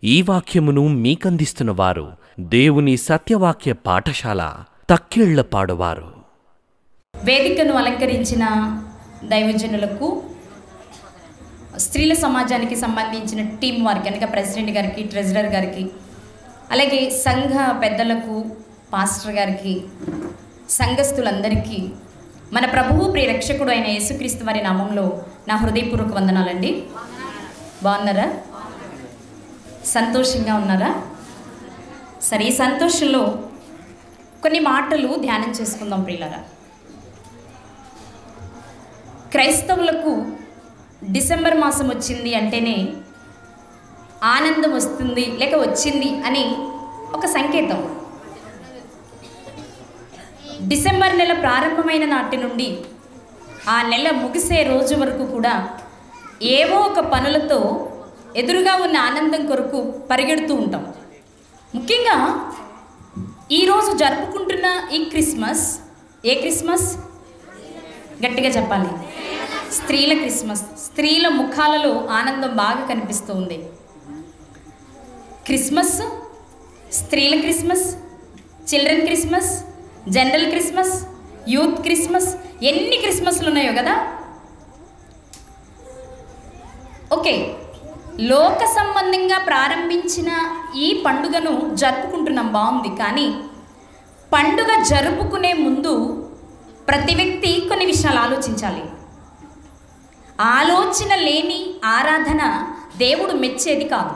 ఈ వాక్యమును మీకందిస్తున్న వారు దేవుని సత్యవాక్య పాఠశాల తక్కిళ్ల పాడువారు వేదికను అలంకరించిన దైవజనులకు స్త్రీల సమాజానికి సంబంధించిన టీం వారికి కనుక ప్రెసిడెంట్ గారికి ట్రెజరర్ గారికి అలాగే సంఘ పెద్దలకు పాస్టర్ గారికి సంఘస్థులందరికీ మన ప్రభువు ప్రియరక్షకుడు అయిన యేసుక్రీస్తు వారి నామంలో నా హృదయపూర్వక వందనాలండి బాగున్నారా సంతోషంగా ఉన్నారా సరే ఈ సంతోషంలో కొన్ని మాటలు ధ్యానం చేసుకుందాం ప్రియులరా క్రైస్తవులకు డిసెంబర్ మాసం వచ్చింది అంటేనే ఆనందం వస్తుంది లేక వచ్చింది అని ఒక సంకేతం డిసెంబర్ నెల ప్రారంభమైన నాటి నుండి ఆ నెల ముగిసే రోజు వరకు కూడా ఏవో ఒక పనులతో ఎదురుగా ఉన్న ఆనందం కొరకు పరిగెడుతూ ఉంటాం ముఖ్యంగా ఈరోజు జరుపుకుంటున్న ఈ క్రిస్మస్ ఏ క్రిస్మస్ గట్టిగా చెప్పాలి స్త్రీల క్రిస్మస్ స్త్రీల ముఖాలలో ఆనందం బాగా కనిపిస్తూ ఉంది క్రిస్మస్ స్త్రీల Christmas children Christmas general Christmas youth Christmas ఎన్ని క్రిస్మస్లు ఉన్నాయో కదా ఓకే లోక సంబంధంగా ప్రారంభించిన ఈ పండుగను జరుపుకుంటున్నాం బాగుంది కానీ పండుగ జరుపుకునే ముందు ప్రతి వ్యక్తి కొన్ని విషయాలు ఆలోచించాలి ఆలోచన లేని ఆరాధన దేవుడు మెచ్చేది కాదు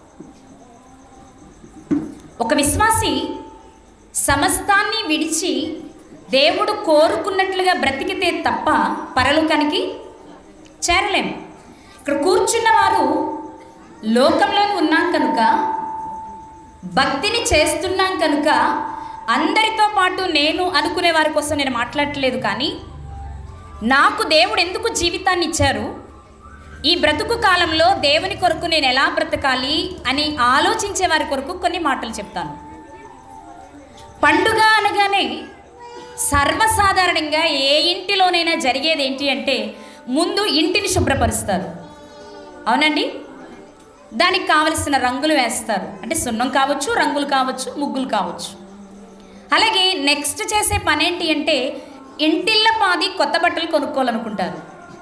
ఒక విశ్వాసి సమస్తాన్ని విడిచి దేవుడు కోరుకున్నట్లుగా బ్రతికితే తప్ప పరలోకానికి చేరలేం ఇక్కడ కూర్చున్న వారు లోకంలోనే ఉన్నాం కనుక భక్తిని చేస్తున్నాం కనుక అందరితో పాటు నేను అనుకునే వారి కోసం నేను మాట్లాడట్లేదు కానీ నాకు దేవుడు ఎందుకు జీవితాన్ని ఇచ్చారు ఈ బ్రతుకు కాలంలో దేవుని కొరకు నేను ఎలా బ్రతకాలి అని ఆలోచించే వారి కొరకు కొన్ని మాటలు చెప్తాను పండుగ అనగానే సర్వసాధారణంగా ఏ ఇంటిలోనైనా జరిగేది ఏంటి అంటే ముందు ఇంటిని శుభ్రపరుస్తారు అవునండి దానికి కావలసిన రంగులు వేస్తారు అంటే సున్నం కావచ్చు రంగులు కావచ్చు ముగ్గులు కావచ్చు అలాగే నెక్స్ట్ చేసే పని ఏంటి అంటే ఇంటిళ్ళ పాది కొత్త బట్టలు కొనుక్కోవాలనుకుంటారు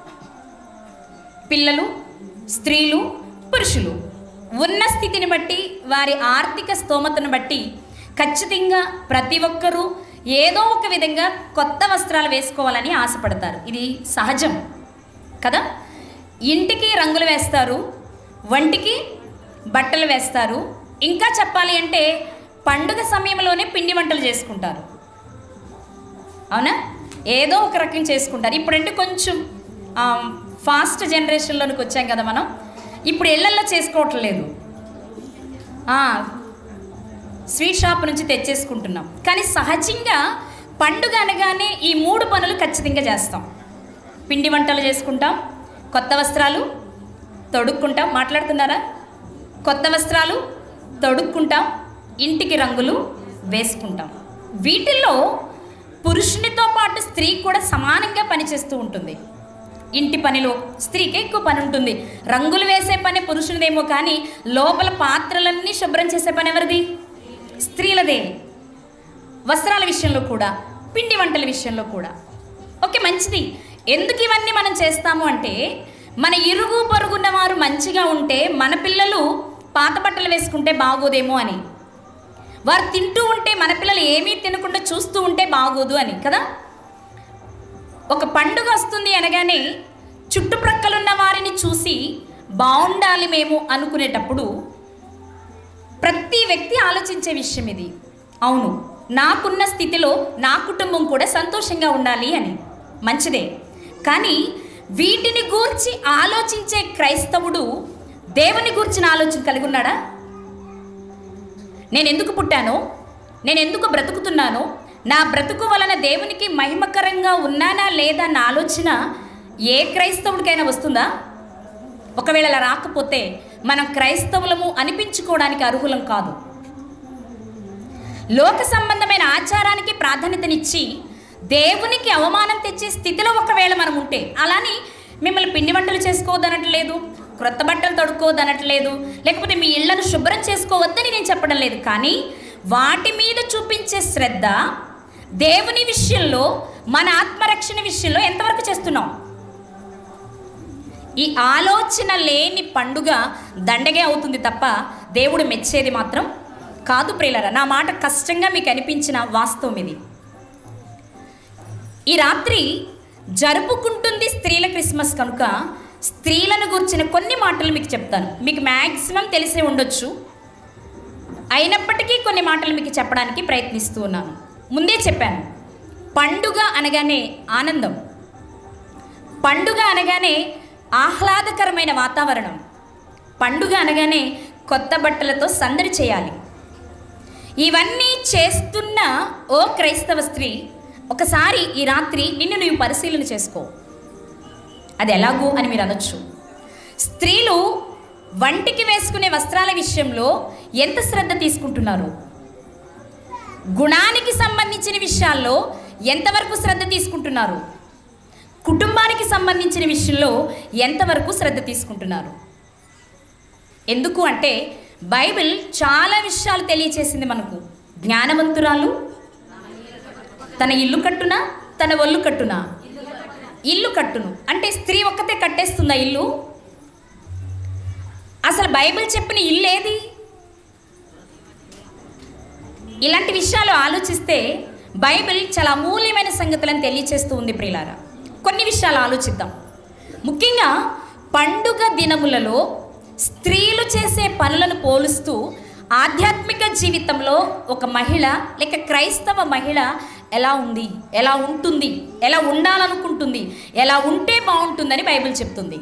పిల్లలు స్త్రీలు పురుషులు ఉన్న స్థితిని బట్టి వారి ఆర్థిక స్తోమతను బట్టి ఖచ్చితంగా ప్రతి ఒక్కరూ ఏదో ఒక విధంగా కొత్త వస్త్రాలు వేసుకోవాలని ఆశపడతారు ఇది సహజం కదా ఇంటికి రంగులు వేస్తారు వంటికి బట్టలు వేస్తారు ఇంకా చెప్పాలి అంటే పండుగ సమయంలోనే పిండి వంటలు చేసుకుంటారు అవునా ఏదో ఒక రకం చేసుకుంటారు ఇప్పుడంటే కొంచెం ఆ, ఫాస్ట్ జనరేషన్లోనికి వచ్చాం కదా మనం ఇప్పుడు ఇళ్ళల్లో చేసుకోవట్లేదు ఆ, స్వీట్ షాప్ నుంచి తెచ్చేసుకుంటున్నాం కానీ సహజంగా పండుగ అనగానే ఈ మూడు పనులు ఖచ్చితంగా చేస్తాం పిండి వంటలు చేసుకుంటాం కొత్త వస్త్రాలు తొడుక్కుంటాం మాట్లాడుతున్నారా కొత్త వస్త్రాలు తొడుక్కుంటాం ఇంటికి రంగులు వేసుకుంటాం వీటిల్లో పురుషునితో పాటు స్త్రీ కూడా సమానంగా పనిచేస్తూ ఉంటుంది ఇంటి పనిలో స్త్రీకి ఎక్కువ పని ఉంటుంది రంగులు వేసే పని పురుషునిదేమో కానీ లోపల పాత్రలన్నీ శుభ్రం చేసే పని ఎవరిది స్త్రీలదే వస్త్రాల విషయంలో కూడా పిండి వంటల విషయంలో కూడా ఓకే మంచిది ఎందుకు ఇవన్నీ మనం చేస్తాము అంటే మన ఇరుగు పొరుగున్న వారు మంచిగా ఉంటే మన పిల్లలు పాత బట్టలు వేసుకుంటే బాగోదేమో అని వారు తింటూ ఉంటే మన పిల్లలు ఏమీ తినకుండా చూస్తూ ఉంటే బాగోదు అని కదా ఒక పండుగ వస్తుంది అనగానే చుట్టుప్రక్కలున్న వారిని చూసి బాగుండాలి మేము అనుకునేటప్పుడు ప్రతి వ్యక్తి ఆలోచించే విషయం ఇది అవును నాకున్న స్థితిలో నా కుటుంబం కూడా సంతోషంగా ఉండాలి అని మంచిదే కానీ వీటిని గూర్చి ఆలోచించే క్రైస్తవుడు దేవుని గూర్చిన ఆలోచన కలిగి ఉన్నాడా నేను ఎందుకు పుట్టానో నేను ఎందుకు బ్రతుకుతున్నానో నా బ్రతుకు వలన దేవునికి మహిమకరంగా ఉన్నానా లేదా అన్న ఆలోచన ఏ క్రైస్తవుడికైనా వస్తుందా ఒకవేళ అలా రాకపోతే మనం క్రైస్తవులము అనిపించుకోవడానికి అర్హులం కాదు లోక సంబంధమైన ఆచారానికి ప్రాధాన్యతనిచ్చి దేవునికి అవమానం తెచ్చే స్థితిలో ఒకవేళ మనం ఉంటే అలాని మిమ్మల్ని పిండి వంటలు చేసుకోవద్దనట్లేదు క్రొత్త బట్టలు తొడుక్కోవద్దనట్లేదు లేకపోతే మీ ఇళ్లను శుభ్రం చేసుకోవద్దని నేను చెప్పడం లేదు కానీ వాటి మీద చూపించే శ్రద్ధ దేవుని విషయంలో మన ఆత్మరక్షణ విషయంలో ఎంతవరకు చేస్తున్నాం ఈ ఆలోచన లేని పండుగ దండగే అవుతుంది తప్ప దేవుడు మెచ్చేది మాత్రం కాదు ప్రియులరా నా మాట కష్టంగా మీకు అనిపించిన వాస్తవం ఇది ఈ రాత్రి జరుపుకుంటుంది స్త్రీల క్రిస్మస్ కనుక స్త్రీలను గురించిన కొన్ని మాటలు మీకు చెప్తాను మీకు మ్యాక్సిమం తెలిసే ఉండొచ్చు అయినప్పటికీ కొన్ని మాటలు మీకు చెప్పడానికి ప్రయత్నిస్తూ ఉన్నాను ముందే చెప్పాను పండుగ అనగానే ఆనందం పండుగ అనగానే ఆహ్లాదకరమైన వాతావరణం పండుగ అనగానే కొత్త బట్టలతో సందడి చేయాలి ఇవన్నీ చేస్తున్న ఓ క్రైస్తవ స్త్రీ ఒకసారి ఈ రాత్రి నిన్ను నువ్వు పరిశీలన చేసుకో అది ఎలాగూ అని మీరు అనొచ్చు స్త్రీలు వంటికి వేసుకునే వస్త్రాల విషయంలో ఎంత శ్రద్ధ తీసుకుంటున్నారు గుణానికి సంబంధించిన విషయాల్లో ఎంతవరకు శ్రద్ధ తీసుకుంటున్నారు కుటుంబానికి సంబంధించిన విషయంలో ఎంతవరకు శ్రద్ధ తీసుకుంటున్నారు ఎందుకు అంటే బైబిల్ చాలా విషయాలు తెలియచేసింది మనకు జ్ఞానవంతురాలు తన ఇల్లు కట్టునా తన ఒళ్ళు కట్టునా ఇల్లు కట్టును అంటే స్త్రీ ఒక్కతే కట్టేస్తుందా ఇల్లు అసలు బైబిల్ చెప్పిన ఇల్లు ఏది ఇలాంటి విషయాలు ఆలోచిస్తే బైబిల్ చాలా అమూల్యమైన సంగతులను తెలియచేస్తూ ఉంది ప్రియులారా కొన్ని విషయాలు ఆలోచిద్దాం ముఖ్యంగా పండుగ దినములలో స్త్రీలు చేసే పనులను పోలుస్తూ ఆధ్యాత్మిక జీవితంలో ఒక మహిళ లేక క్రైస్తవ మహిళ ఎలా ఉంది ఎలా ఉంటుంది ఎలా ఉండాలనుకుంటుంది ఎలా ఉంటే బాగుంటుందని బైబిల్ చెప్తుంది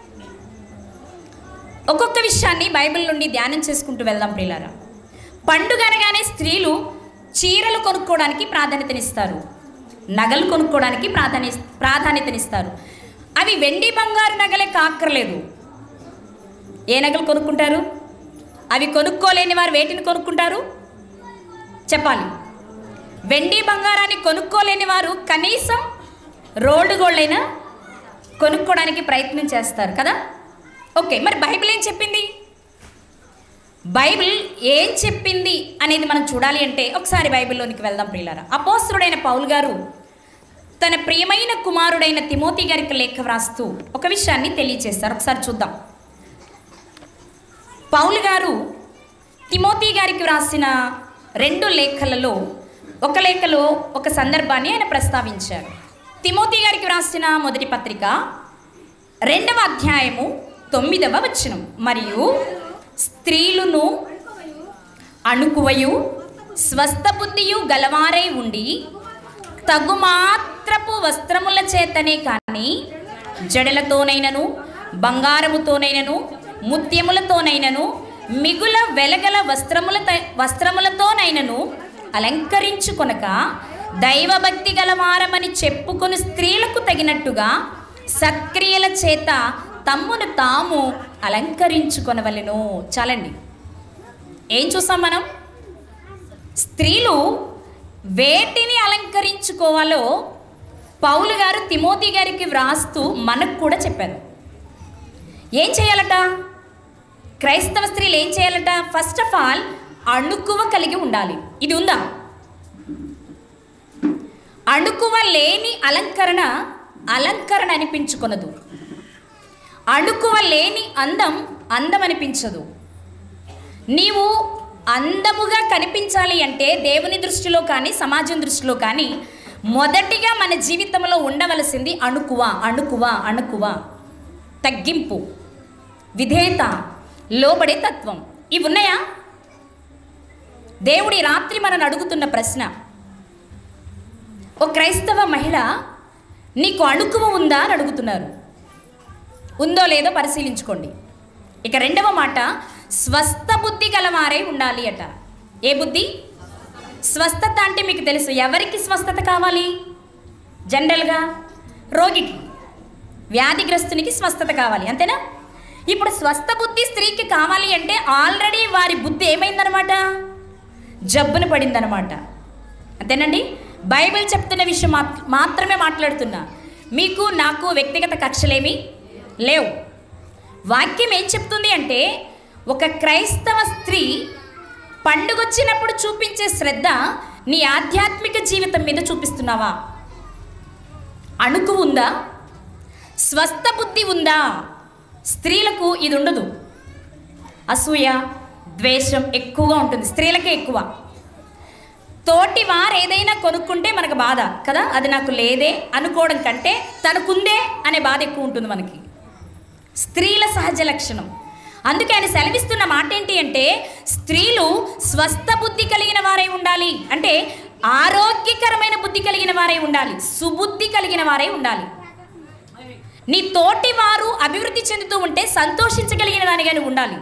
ఒక్కొక్క విషయాన్ని బైబిల్ నుండి ధ్యానం చేసుకుంటూ వెళ్దాం ప్రియులారా పండుగ అనగానే స్త్రీలు చీరలు కొనుక్కోవడానికి ప్రాధాన్యతనిస్తారు నగలు కొనుక్కోవడానికి ప్రాధాన్య ప్రాధాన్యతనిస్తారు అవి వెండి బంగారు నగలే కాక్కర్లేదు ఏ నగలు కొనుక్కుంటారు అవి కొనుక్కోలేని వారు వేటిని కొనుక్కుంటారు చెప్పాలి వెండి బంగారాన్ని కొనుక్కోలేని వారు కనీసం రోల్డ్ గోల్డ్ అయినా కొనుక్కోవడానికి ప్రయత్నం చేస్తారు కదా ఓకే మరి బైబిల్ ఏం చెప్పింది బైబిల్ ఏం చెప్పింది అనేది మనం చూడాలి అంటే ఒకసారి బైబిల్లోనికి వెళ్దాం ప్రియులారా అపోస్తుడైన పౌల్ గారు తన ప్రియమైన కుమారుడైన తిమోతి గారికి లేఖ వ్రాస్తూ ఒక విషయాన్ని తెలియచేస్తారు ఒకసారి చూద్దాం పౌలు గారు తిమోతి గారికి వ్రాసిన రెండు లేఖలలో ఒక లేఖలో ఒక సందర్భాన్ని ఆయన ప్రస్తావించారు తిమోతి గారికి వ్రాసిన మొదటి పత్రిక రెండవ అధ్యాయము తొమ్మిదవ వచనం మరియు స్త్రీలును అణుకువయు స్వస్థ బుద్ధియు గలవారై ఉండి తగు మాత్రపు వస్త్రముల చేతనే కానీ జడలతోనైనను బంగారముతోనైనను ముత్యములతోనైనను మిగుల వెలగల వస్త్రముల వస్త్రములతోనైనను అలంకరించుకొనక దైవభక్తి గలవారమని చెప్పుకొని స్త్రీలకు తగినట్టుగా సక్రియల చేత తమ్మును తాము అలంకరించుకొనవలెను చాలండి ఏం చూసాం మనం స్త్రీలు వేటిని అలంకరించుకోవాలో పౌలు గారు తిమోతి గారికి వ్రాస్తూ మనకు కూడా చెప్పారు ఏం చేయాలట క్రైస్తవ స్త్రీలు ఏం చేయాలట ఫస్ట్ ఆఫ్ ఆల్ అణుకువ కలిగి ఉండాలి ఇది ఉందా అణుకువ లేని అలంకరణ అలంకరణ అనిపించుకొనదు అణుకువ లేని అందం అందం అనిపించదు నీవు అందముగా కనిపించాలి అంటే దేవుని దృష్టిలో కానీ సమాజం దృష్టిలో కానీ మొదటిగా మన జీవితంలో ఉండవలసింది అణుకువ అణుకువ అణుకువ తగ్గింపు విధేయత లోబడే తత్వం ఇవి ఉన్నాయా దేవుడి రాత్రి మనని అడుగుతున్న ప్రశ్న ఓ క్రైస్తవ మహిళ నీకు అణుకువ ఉందా అని అడుగుతున్నారు ఉందో లేదో పరిశీలించుకోండి ఇక రెండవ మాట స్వస్థ బుద్ధి గలవారై ఉండాలి అట ఏ బుద్ధి స్వస్థత అంటే మీకు తెలుసు ఎవరికి స్వస్థత కావాలి జనరల్గా రోగికి వ్యాధిగ్రస్తునికి స్వస్థత కావాలి అంతేనా ఇప్పుడు స్వస్థ బుద్ధి స్త్రీకి కావాలి అంటే ఆల్రెడీ వారి బుద్ధి ఏమైందనమాట జబ్బున పడిందనమాట అంతేనండి బైబిల్ చెప్తున్న విషయం మాత్- మాత్రమే మాట్లాడుతున్నా మీకు నాకు వ్యక్తిగత కక్షలేమి లేవు వాక్యం ఏం చెప్తుంది అంటే ఒక క్రైస్తవ స్త్రీ పండుగొచ్చినప్పుడు చూపించే శ్రద్ధ నీ ఆధ్యాత్మిక జీవితం మీద చూపిస్తున్నావా అణుకు ఉందా స్వస్థ బుద్ధి ఉందా స్త్రీలకు ఇది ఉండదు అసూయ ద్వేషం ఎక్కువగా ఉంటుంది స్త్రీలకే ఎక్కువ తోటి వారు ఏదైనా కొనుక్కుంటే మనకు బాధ కదా అది నాకు లేదే అనుకోవడం కంటే తనకుందే అనే బాధ ఎక్కువ ఉంటుంది మనకి స్త్రీల సహజ లక్షణం అందుకే ఆయన సెలవిస్తున్న మాట ఏంటి అంటే స్త్రీలు స్వస్థ బుద్ధి కలిగిన వారై ఉండాలి అంటే ఆరోగ్యకరమైన బుద్ధి కలిగిన వారై ఉండాలి సుబుద్ధి కలిగిన వారై ఉండాలి నీ తోటి వారు అభివృద్ధి చెందుతూ ఉంటే సంతోషించగలిగిన దానిగానే ఉండాలి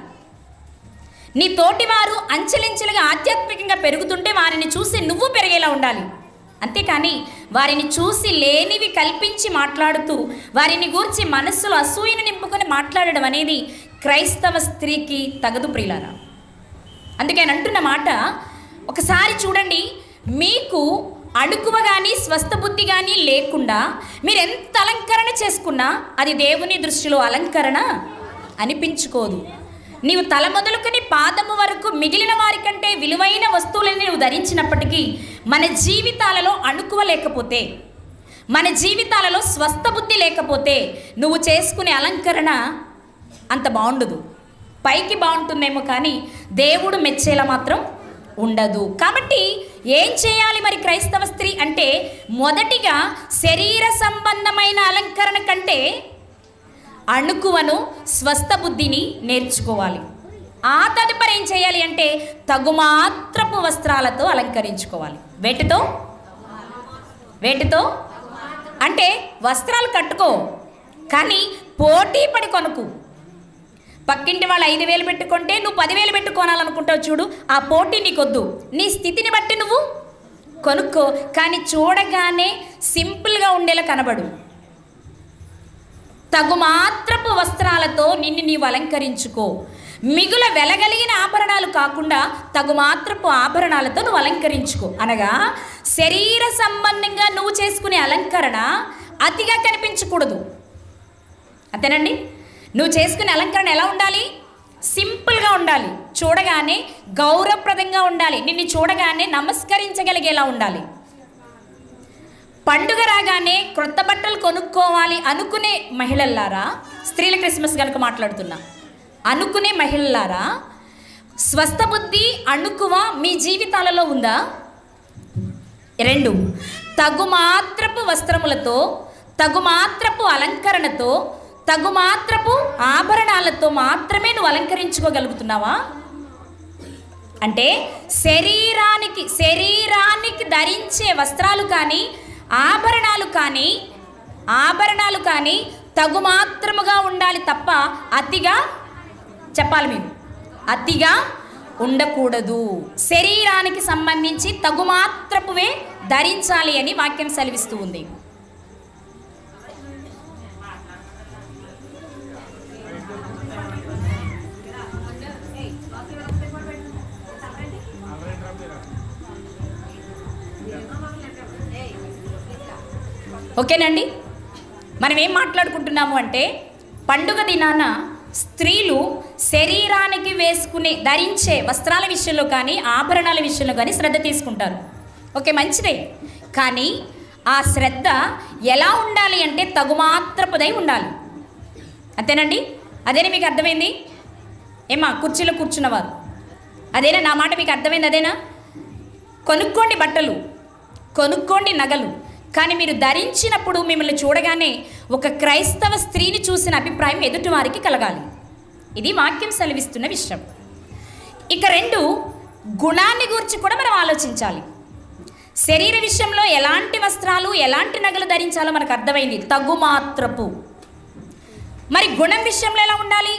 నీ తోటి వారు అంచెలించెలుగా ఆధ్యాత్మికంగా పెరుగుతుంటే వారిని చూసి నువ్వు పెరిగేలా ఉండాలి అంతేకాని వారిని చూసి లేనివి కల్పించి మాట్లాడుతూ వారిని గూర్చి మనస్సులో అసూయను నింపుకొని మాట్లాడడం అనేది క్రైస్తవ స్త్రీకి తగదు ప్రియులారా అందుకే ఆయన అంటున్న మాట ఒకసారి చూడండి మీకు అణుకువ కానీ స్వస్థ బుద్ధి కానీ లేకుండా మీరు ఎంత అలంకరణ చేసుకున్నా అది దేవుని దృష్టిలో అలంకరణ అనిపించుకోదు నీవు తల మొదలుకొని పాదము వరకు మిగిలిన వారికంటే విలువైన వస్తువులని నువ్వు ధరించినప్పటికీ మన జీవితాలలో అణుకువ లేకపోతే మన జీవితాలలో స్వస్థ బుద్ధి లేకపోతే నువ్వు చేసుకునే అలంకరణ అంత బాగుండదు పైకి బాగుంటుందేమో కానీ దేవుడు మెచ్చేలా మాత్రం ఉండదు కాబట్టి ఏం చేయాలి మరి క్రైస్తవ స్త్రీ అంటే మొదటిగా శరీర సంబంధమైన అలంకరణ కంటే అణుకువను స్వస్థ బుద్ధిని నేర్చుకోవాలి ఆ తదుపరి ఏం చేయాలి అంటే తగుమాత్రపు వస్త్రాలతో అలంకరించుకోవాలి వేటితో వేటితో అంటే వస్త్రాలు కట్టుకో కానీ పోటీ పడి కొనుక్కు పక్కింటి వాళ్ళు ఐదు వేలు పెట్టుకుంటే నువ్వు పదివేలు పెట్టుకోనాలనుకుంటావు చూడు ఆ పోటీ నీకొద్దు నీ స్థితిని బట్టి నువ్వు కొనుక్కో కానీ చూడగానే సింపుల్గా ఉండేలా కనబడు తగు మాత్రపు వస్త్రాలతో నిన్ను నీవు అలంకరించుకో మిగుల వెలగలిగిన ఆభరణాలు కాకుండా తగు మాత్రపు ఆభరణాలతో నువ్వు అలంకరించుకో అనగా శరీర సంబంధంగా నువ్వు చేసుకునే అలంకరణ అతిగా కనిపించకూడదు అంతేనండి నువ్వు చేసుకునే అలంకరణ ఎలా ఉండాలి సింపుల్గా ఉండాలి చూడగానే గౌరవప్రదంగా ఉండాలి నిన్ను చూడగానే నమస్కరించగలిగేలా ఉండాలి పండుగ రాగానే క్రొత్త బట్టలు కొనుక్కోవాలి అనుకునే మహిళల్లారా స్త్రీల క్రిస్మస్ కనుక మాట్లాడుతున్నా అనుకునే మహిళలారా స్వస్థ బుద్ధి అణుకువ మీ జీవితాలలో ఉందా రెండు తగు మాత్రపు వస్త్రములతో తగు మాత్రపు అలంకరణతో తగు మాత్రపు ఆభరణాలతో మాత్రమే నువ్వు అలంకరించుకోగలుగుతున్నావా అంటే శరీరానికి శరీరానికి ధరించే వస్త్రాలు కానీ ఆభరణాలు కానీ ఆభరణాలు కానీ తగు మాత్రముగా ఉండాలి తప్ప అతిగా చెప్పాలి మేము అతిగా ఉండకూడదు శరీరానికి సంబంధించి తగు మాత్రపువే ధరించాలి అని వాక్యం సెలవిస్తూ ఉంది ఓకేనండి మనం ఏం మాట్లాడుకుంటున్నాము అంటే పండుగ దినాన స్త్రీలు శరీరానికి వేసుకునే ధరించే వస్త్రాల విషయంలో కానీ ఆభరణాల విషయంలో కానీ శ్రద్ధ తీసుకుంటారు ఓకే మంచిదే కానీ ఆ శ్రద్ధ ఎలా ఉండాలి అంటే తగుమాత్రపుదై ఉండాలి అంతేనండి అదేనా మీకు అర్థమైంది ఏమా కుర్చీలో కూర్చున్నవారు అదేనా నా మాట మీకు అర్థమైంది అదేనా కొనుక్కోండి బట్టలు కొనుక్కోండి నగలు కానీ మీరు ధరించినప్పుడు మిమ్మల్ని చూడగానే ఒక క్రైస్తవ స్త్రీని చూసిన అభిప్రాయం ఎదుటివారికి కలగాలి ఇది వాక్యం సెలవిస్తున్న విషయం ఇక రెండు గుణాన్ని గురించి కూడా మనం ఆలోచించాలి శరీర విషయంలో ఎలాంటి వస్త్రాలు ఎలాంటి నగలు ధరించాలో మనకు అర్థమైంది తగు మాత్రపు మరి గుణం విషయంలో ఎలా ఉండాలి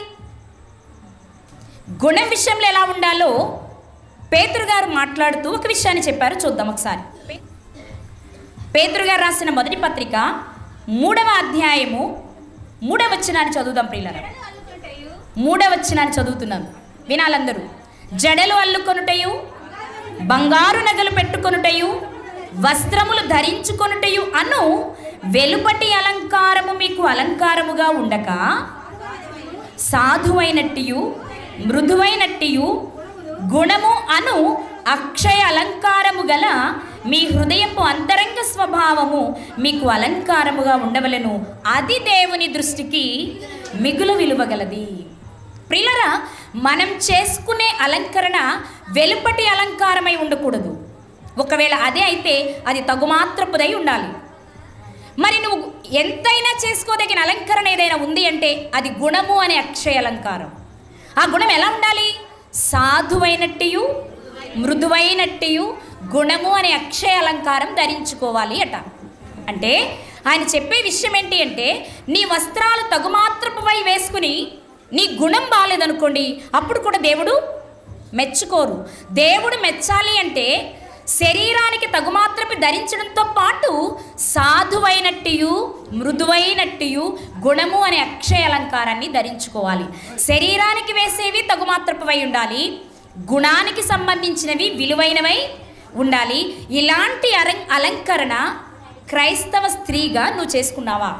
గుణం విషయంలో ఎలా ఉండాలో పేతురు గారు మాట్లాడుతూ ఒక విషయాన్ని చెప్పారు చూద్దాం ఒకసారి పేతురు గారు రాసిన మొదటి పత్రిక మూడవ అధ్యాయము మూడవ వచనాన్ని చదువుదాం ప్రియులరా మూడవ వచనాన్ని చదువుతున్నాను వినాలందరూ జడలు అల్లుకొనుటయు బంగారు నగలు పెట్టుకొనుటయు వస్త్రములు ధరించుకొనుటయు అను వెలుపటి అలంకారము మీకు అలంకారముగా ఉండక సాధువైనట్టియు మృదువైనట్టియు గుణము అను అక్షయ అలంకారము గల మీ హృదయపు అంతరంగ స్వభావము మీకు అలంకారముగా ఉండవలెను అది దేవుని దృష్టికి మిగులు విలువగలది ప్రిలరా మనం చేసుకునే అలంకరణ వెలుపటి అలంకారమై ఉండకూడదు ఒకవేళ అదే అయితే అది తగుమాత్రపుదై ఉండాలి మరి నువ్వు ఎంతైనా చేసుకోదగిన అలంకరణ ఏదైనా ఉంది అంటే అది గుణము అనే అక్షయ అలంకారం ఆ గుణం ఎలా ఉండాలి సాధువైనట్టియు మృదువైనట్టియు గుణము అనే అక్షయ అలంకారం ధరించుకోవాలి అట అంటే ఆయన చెప్పే విషయం ఏంటి అంటే నీ వస్త్రాలు తగుమాత్రపుపై వేసుకుని నీ గుణం బాగాలేదనుకోండి అప్పుడు కూడా దేవుడు మెచ్చుకోరు దేవుడు మెచ్చాలి అంటే శరీరానికి తగుమాత్రపు ధరించడంతో పాటు సాధువైనట్టియు మృదువైనట్టియు గుణము అనే అక్షయ అలంకారాన్ని ధరించుకోవాలి శరీరానికి వేసేవి తగుమాత్రపువై ఉండాలి గుణానికి సంబంధించినవి విలువైనవై ఉండాలి ఇలాంటి అరం అలంకరణ క్రైస్తవ స్త్రీగా నువ్వు చేసుకున్నావా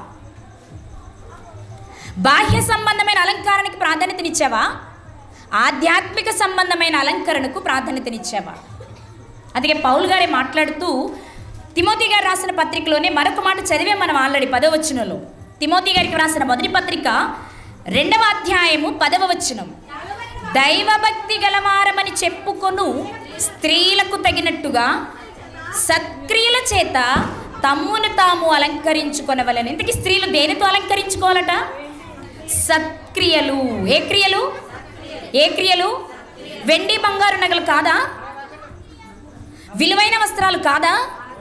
బాహ్య సంబంధమైన అలంకరణకి ప్రాధాన్యతనిచ్చావా ఆధ్యాత్మిక సంబంధమైన అలంకరణకు ప్రాధాన్యతనిచ్చావా అందుకే పౌల్ గారే మాట్లాడుతూ తిమోతి గారు రాసిన పత్రికలోనే మరొక మాట చదివే మనం ఆల్రెడీ పదవ వచనంలో తిమోతి గారికి రాసిన మొదటి పత్రిక రెండవ అధ్యాయము పదవ వచనం దైవభక్తి గలవారమని చెప్పుకొను స్త్రీలకు తగినట్టుగా సత్క్రియల చేత తమ్మును తాము అలంకరించుకొనవలని ఇంతకీ స్త్రీలు దేనితో అలంకరించుకోవాలట సత్క్రియలు ఏ క్రియలు ఏ క్రియలు వెండి బంగారు నగలు కాదా విలువైన వస్త్రాలు కాదా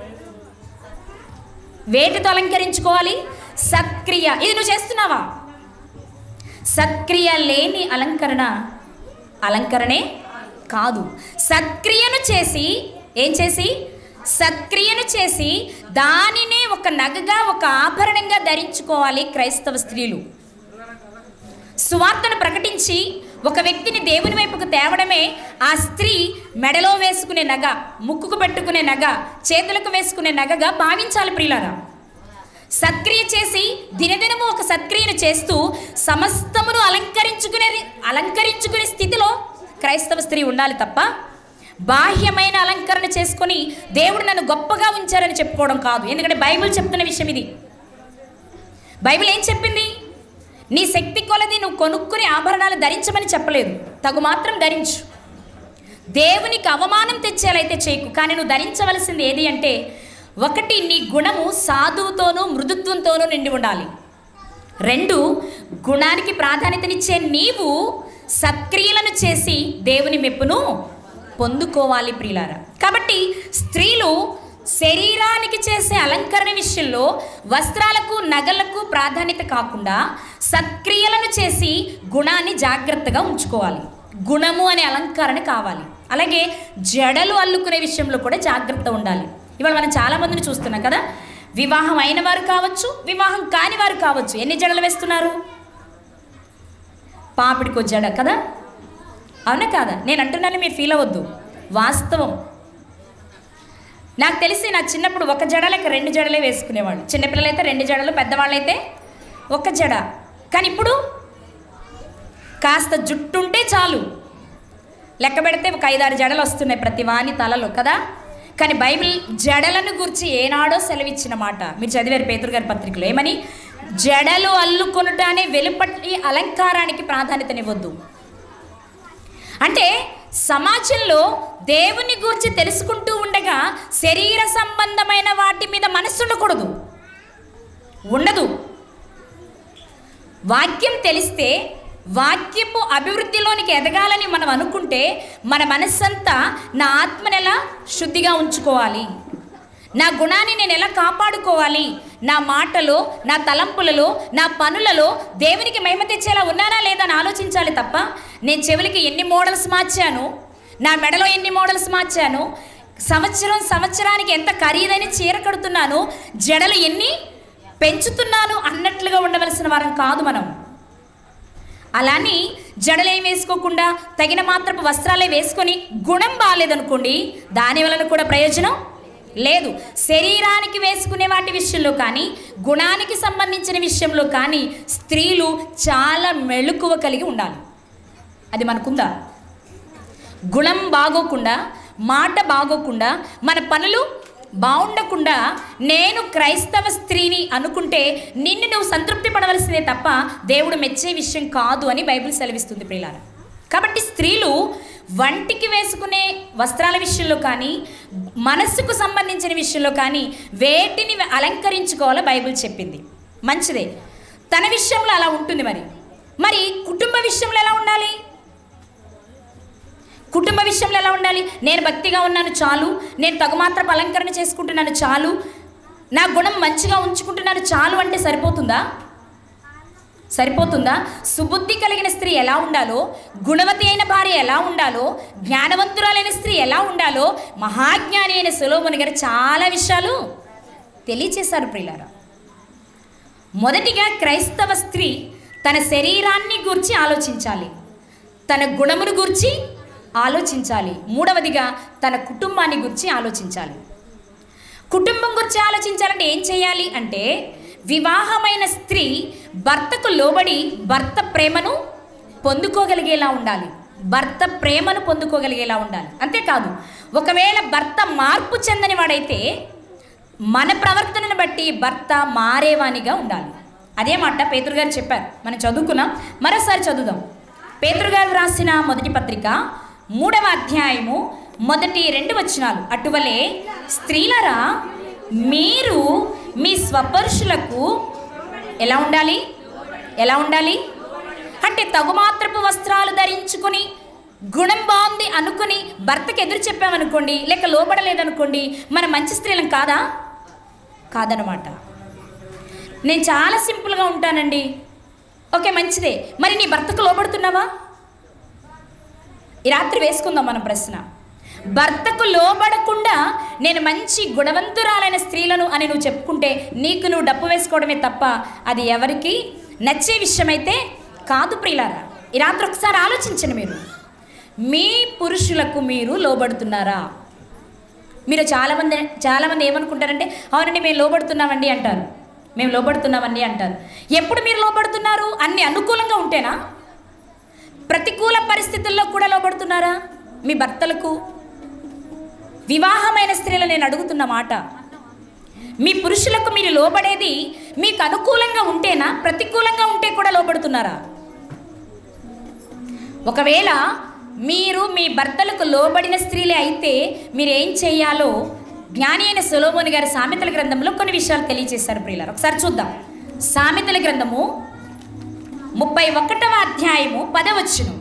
వేటితో అలంకరించుకోవాలి సత్క్రియ ఇది నువ్వు చేస్తున్నావా సత్క్రియ లేని అలంకరణ అలంకరణే కాదు సత్క్రియను చేసి ఏం చేసి సత్క్రియను చేసి దానినే ఒక నగగా ఒక ఆభరణంగా ధరించుకోవాలి క్రైస్తవ స్త్రీలు సువార్తను ప్రకటించి ఒక వ్యక్తిని దేవుని వైపుకు తేవడమే ఆ స్త్రీ మెడలో వేసుకునే నగ ముక్కుకు పెట్టుకునే నగ చేతులకు వేసుకునే నగగా భావించాలి ప్రియులారా సత్క్రియ చేసి దినదినము ఒక సత్క్రియను చేస్తూ సమస్తమును అలంకరించుకునే అలంకరించుకునే స్థితిలో క్రైస్తవ స్త్రీ ఉండాలి తప్ప బాహ్యమైన అలంకరణ చేసుకొని దేవుడు నన్ను గొప్పగా ఉంచారని చెప్పుకోవడం కాదు ఎందుకంటే బైబిల్ చెప్తున్న విషయం ఇది బైబిల్ ఏం చెప్పింది నీ శక్తి కొలది నువ్వు కొనుక్కుని ఆభరణాలు ధరించమని చెప్పలేదు తగు మాత్రం ధరించు దేవునికి అవమానం తెచ్చేలైతే చేయకు కానీ నువ్వు ధరించవలసింది ఏది అంటే ఒకటి నీ గుణము సాధువుతోనూ మృదుత్వంతోనూ నిండి ఉండాలి రెండు గుణానికి ప్రాధాన్యతనిచ్చే నీవు సత్క్రియలను చేసి దేవుని మెప్పును పొందుకోవాలి ప్రియులారా కాబట్టి స్త్రీలు శరీరానికి చేసే అలంకరణ విషయంలో వస్త్రాలకు నగలకు ప్రాధాన్యత కాకుండా సత్క్రియలను చేసి గుణాన్ని జాగ్రత్తగా ఉంచుకోవాలి గుణము అనే అలంకరణ కావాలి అలాగే జడలు అల్లుకునే విషయంలో కూడా జాగ్రత్త ఉండాలి ఇవాళ మనం చాలా మందిని చూస్తున్నాం కదా వివాహం అయిన వారు కావచ్చు వివాహం కాని వారు కావచ్చు ఎన్ని జడలు వేస్తున్నారు పాపిడికో జడ కదా అవునా కాదా నేను అంటున్నాను మీరు ఫీల్ అవ్వద్దు వాస్తవం నాకు తెలిసి నా చిన్నప్పుడు ఒక జడ లేక రెండు జడలే వేసుకునేవాళ్ళు చిన్నపిల్లలైతే రెండు జడలు పెద్దవాళ్ళైతే ఒక జడ కానీ ఇప్పుడు కాస్త జుట్టుంటే చాలు లెక్క పెడితే ఒక ఐదారు జడలు వస్తున్నాయి ప్రతి వాని తలలో కదా కానీ బైబిల్ జడలను గురించి ఏనాడో సెలవిచ్చిన మాట మీరు చదివారు పేతురు గారి పత్రికలో ఏమని జడలు అల్లుకొనుట అనే వెలుపటి అలంకారానికి ప్రాధాన్యతనివ్వద్దు అంటే సమాజంలో దేవుని గురించి తెలుసుకుంటూ ఉండగా శరీర సంబంధమైన వాటి మీద మనస్సు ఉండకూడదు ఉండదు వాక్యం తెలిస్తే వాక్యపు అభివృద్ధిలోనికి ఎదగాలని మనం అనుకుంటే మన మనస్సంతా నా ఆత్మను ఎలా శుద్ధిగా ఉంచుకోవాలి నా గుణాన్ని నేను ఎలా కాపాడుకోవాలి నా మాటలో నా తలంపులలో నా పనులలో దేవునికి మహిమ తెచ్చేలా ఉన్నానా లేదా అని ఆలోచించాలి తప్ప నేను చెవులకి ఎన్ని మోడల్స్ మార్చాను నా మెడలో ఎన్ని మోడల్స్ మార్చాను సంవత్సరం సంవత్సరానికి ఎంత ఖరీదైన చీర కడుతున్నాను జడలు ఎన్ని పెంచుతున్నాను అన్నట్లుగా ఉండవలసిన వారం కాదు మనం అలాని జడలేం వేసుకోకుండా తగిన మాత్రపు వస్త్రాలే వేసుకొని గుణం బాగాలేదనుకోండి దాని వలన కూడా ప్రయోజనం లేదు శరీరానికి వేసుకునే వాటి విషయంలో కానీ గుణానికి సంబంధించిన విషయంలో కానీ స్త్రీలు చాలా మెళుకువ కలిగి ఉండాలి అది మనకుందా గుణం బాగోకుండా మాట బాగోకుండా మన పనులు బాగుండకుండా నేను క్రైస్తవ స్త్రీని అనుకుంటే నిన్ను నువ్వు సంతృప్తి పడవలసిందే తప్ప దేవుడు మెచ్చే విషయం కాదు అని బైబిల్ సెలవిస్తుంది ప్రియులారా కాబట్టి స్త్రీలు వంటికి వేసుకునే వస్త్రాల విషయంలో కానీ మనస్సుకు సంబంధించిన విషయంలో కానీ వేటిని అలంకరించుకోవాలో బైబిల్ చెప్పింది మంచిదే తన విషయంలో అలా ఉంటుంది మరి మరి కుటుంబ విషయంలో ఎలా ఉండాలి కుటుంబ విషయంలో ఎలా ఉండాలి నేను భక్తిగా ఉన్నాను చాలు నేను తగుమాత్రపు అలంకరణ చేసుకుంటున్నాను చాలు నా గుణం మంచిగా ఉంచుకుంటున్నాను చాలు అంటే సరిపోతుందా సరిపోతుందా సుబుద్ధి కలిగిన స్త్రీ ఎలా ఉండాలో గుణవతి అయిన భార్య ఎలా ఉండాలో జ్ఞానవంతురాలైన స్త్రీ ఎలా ఉండాలో మహాజ్ఞాని అయిన సులోముని గారు చాలా విషయాలు తెలియచేశారు ప్రియులారా మొదటిగా క్రైస్తవ స్త్రీ తన శరీరాన్ని గూర్చి ఆలోచించాలి తన గుణమును గూర్చి ఆలోచించాలి మూడవదిగా తన కుటుంబాన్ని గురించి ఆలోచించాలి కుటుంబం గురించి ఆలోచించాలంటే ఏం చేయాలి అంటే వివాహమైన స్త్రీ భర్తకు లోబడి భర్త ప్రేమను పొందుకోగలిగేలా ఉండాలి భర్త ప్రేమను పొందుకోగలిగేలా ఉండాలి అంతేకాదు ఒకవేళ భర్త మార్పు చెందని వాడైతే మన ప్రవర్తనను బట్టి భర్త మారేవానిగా ఉండాలి అదే మాట పేతురు గారు చెప్పారు మనం చదువుకున్నాం మరోసారి చదువుదాం పేతురు గారు రాసిన మొదటి పత్రిక మూడవ అధ్యాయము మొదటి రెండు వచనాలు అటువలే స్త్రీలరా మీరు మీ స్వపరుషులకు ఎలా ఉండాలి ఎలా ఉండాలి అంటే తగుమాత్రపు వస్త్రాలు ధరించుకుని గుణం బాగుంది అనుకుని భర్తకి ఎదురు చెప్పామనుకోండి లేక లోబడలేదనుకోండి మన మంచి స్త్రీలం కాదా కాదనమాట నేను చాలా సింపుల్గా ఉంటానండి ఓకే మంచిదే మరి నీ భర్తకు లోబడుతున్నావా ఈ రాత్రి వేసుకుందాం మన ప్రశ్న భర్తకు లోబడకుండా నేను మంచి గుణవంతురాలైన స్త్రీలను అని నువ్వు చెప్పుకుంటే నీకు నువ్వు డప్పు వేసుకోవడమే తప్ప అది ఎవరికి నచ్చే విషయమైతే కాదు ప్రియులారా ఈ రాత్రి ఒకసారి ఆలోచించండి మీరు మీ పురుషులకు మీరు లోబడుతున్నారా మీరు చాలామంది చాలామంది ఏమనుకుంటారంటే అవునండి మేము లోబడుతున్నామండి అంటారు మేము లోబడుతున్నామండి అంటారు ఎప్పుడు మీరు లోబడుతున్నారు అన్ని అనుకూలంగా ఉంటేనా ప్రతికూల పరిస్థితుల్లో కూడా లోబడుతున్నారా మీ భర్తలకు వివాహమైన స్త్రీలు నేను అడుగుతున్న మాట మీ పురుషులకు మీరు లోబడేది మీకు అనుకూలంగా ఉంటేనా ప్రతికూలంగా ఉంటే కూడా లోబడుతున్నారా ఒకవేళ మీరు మీ భర్తలకు లోబడిన స్త్రీలే అయితే మీరు ఏం చేయాలో జ్ఞాని అయిన సొలోమోని గారి సామెతల గ్రంథంలో కొన్ని విషయాలు తెలియజేశారు ప్రియులారు ఒకసారి చూద్దాం సామెతల గ్రంథము ముప్పై ఒకటవ అధ్యాయము పదవచ్చును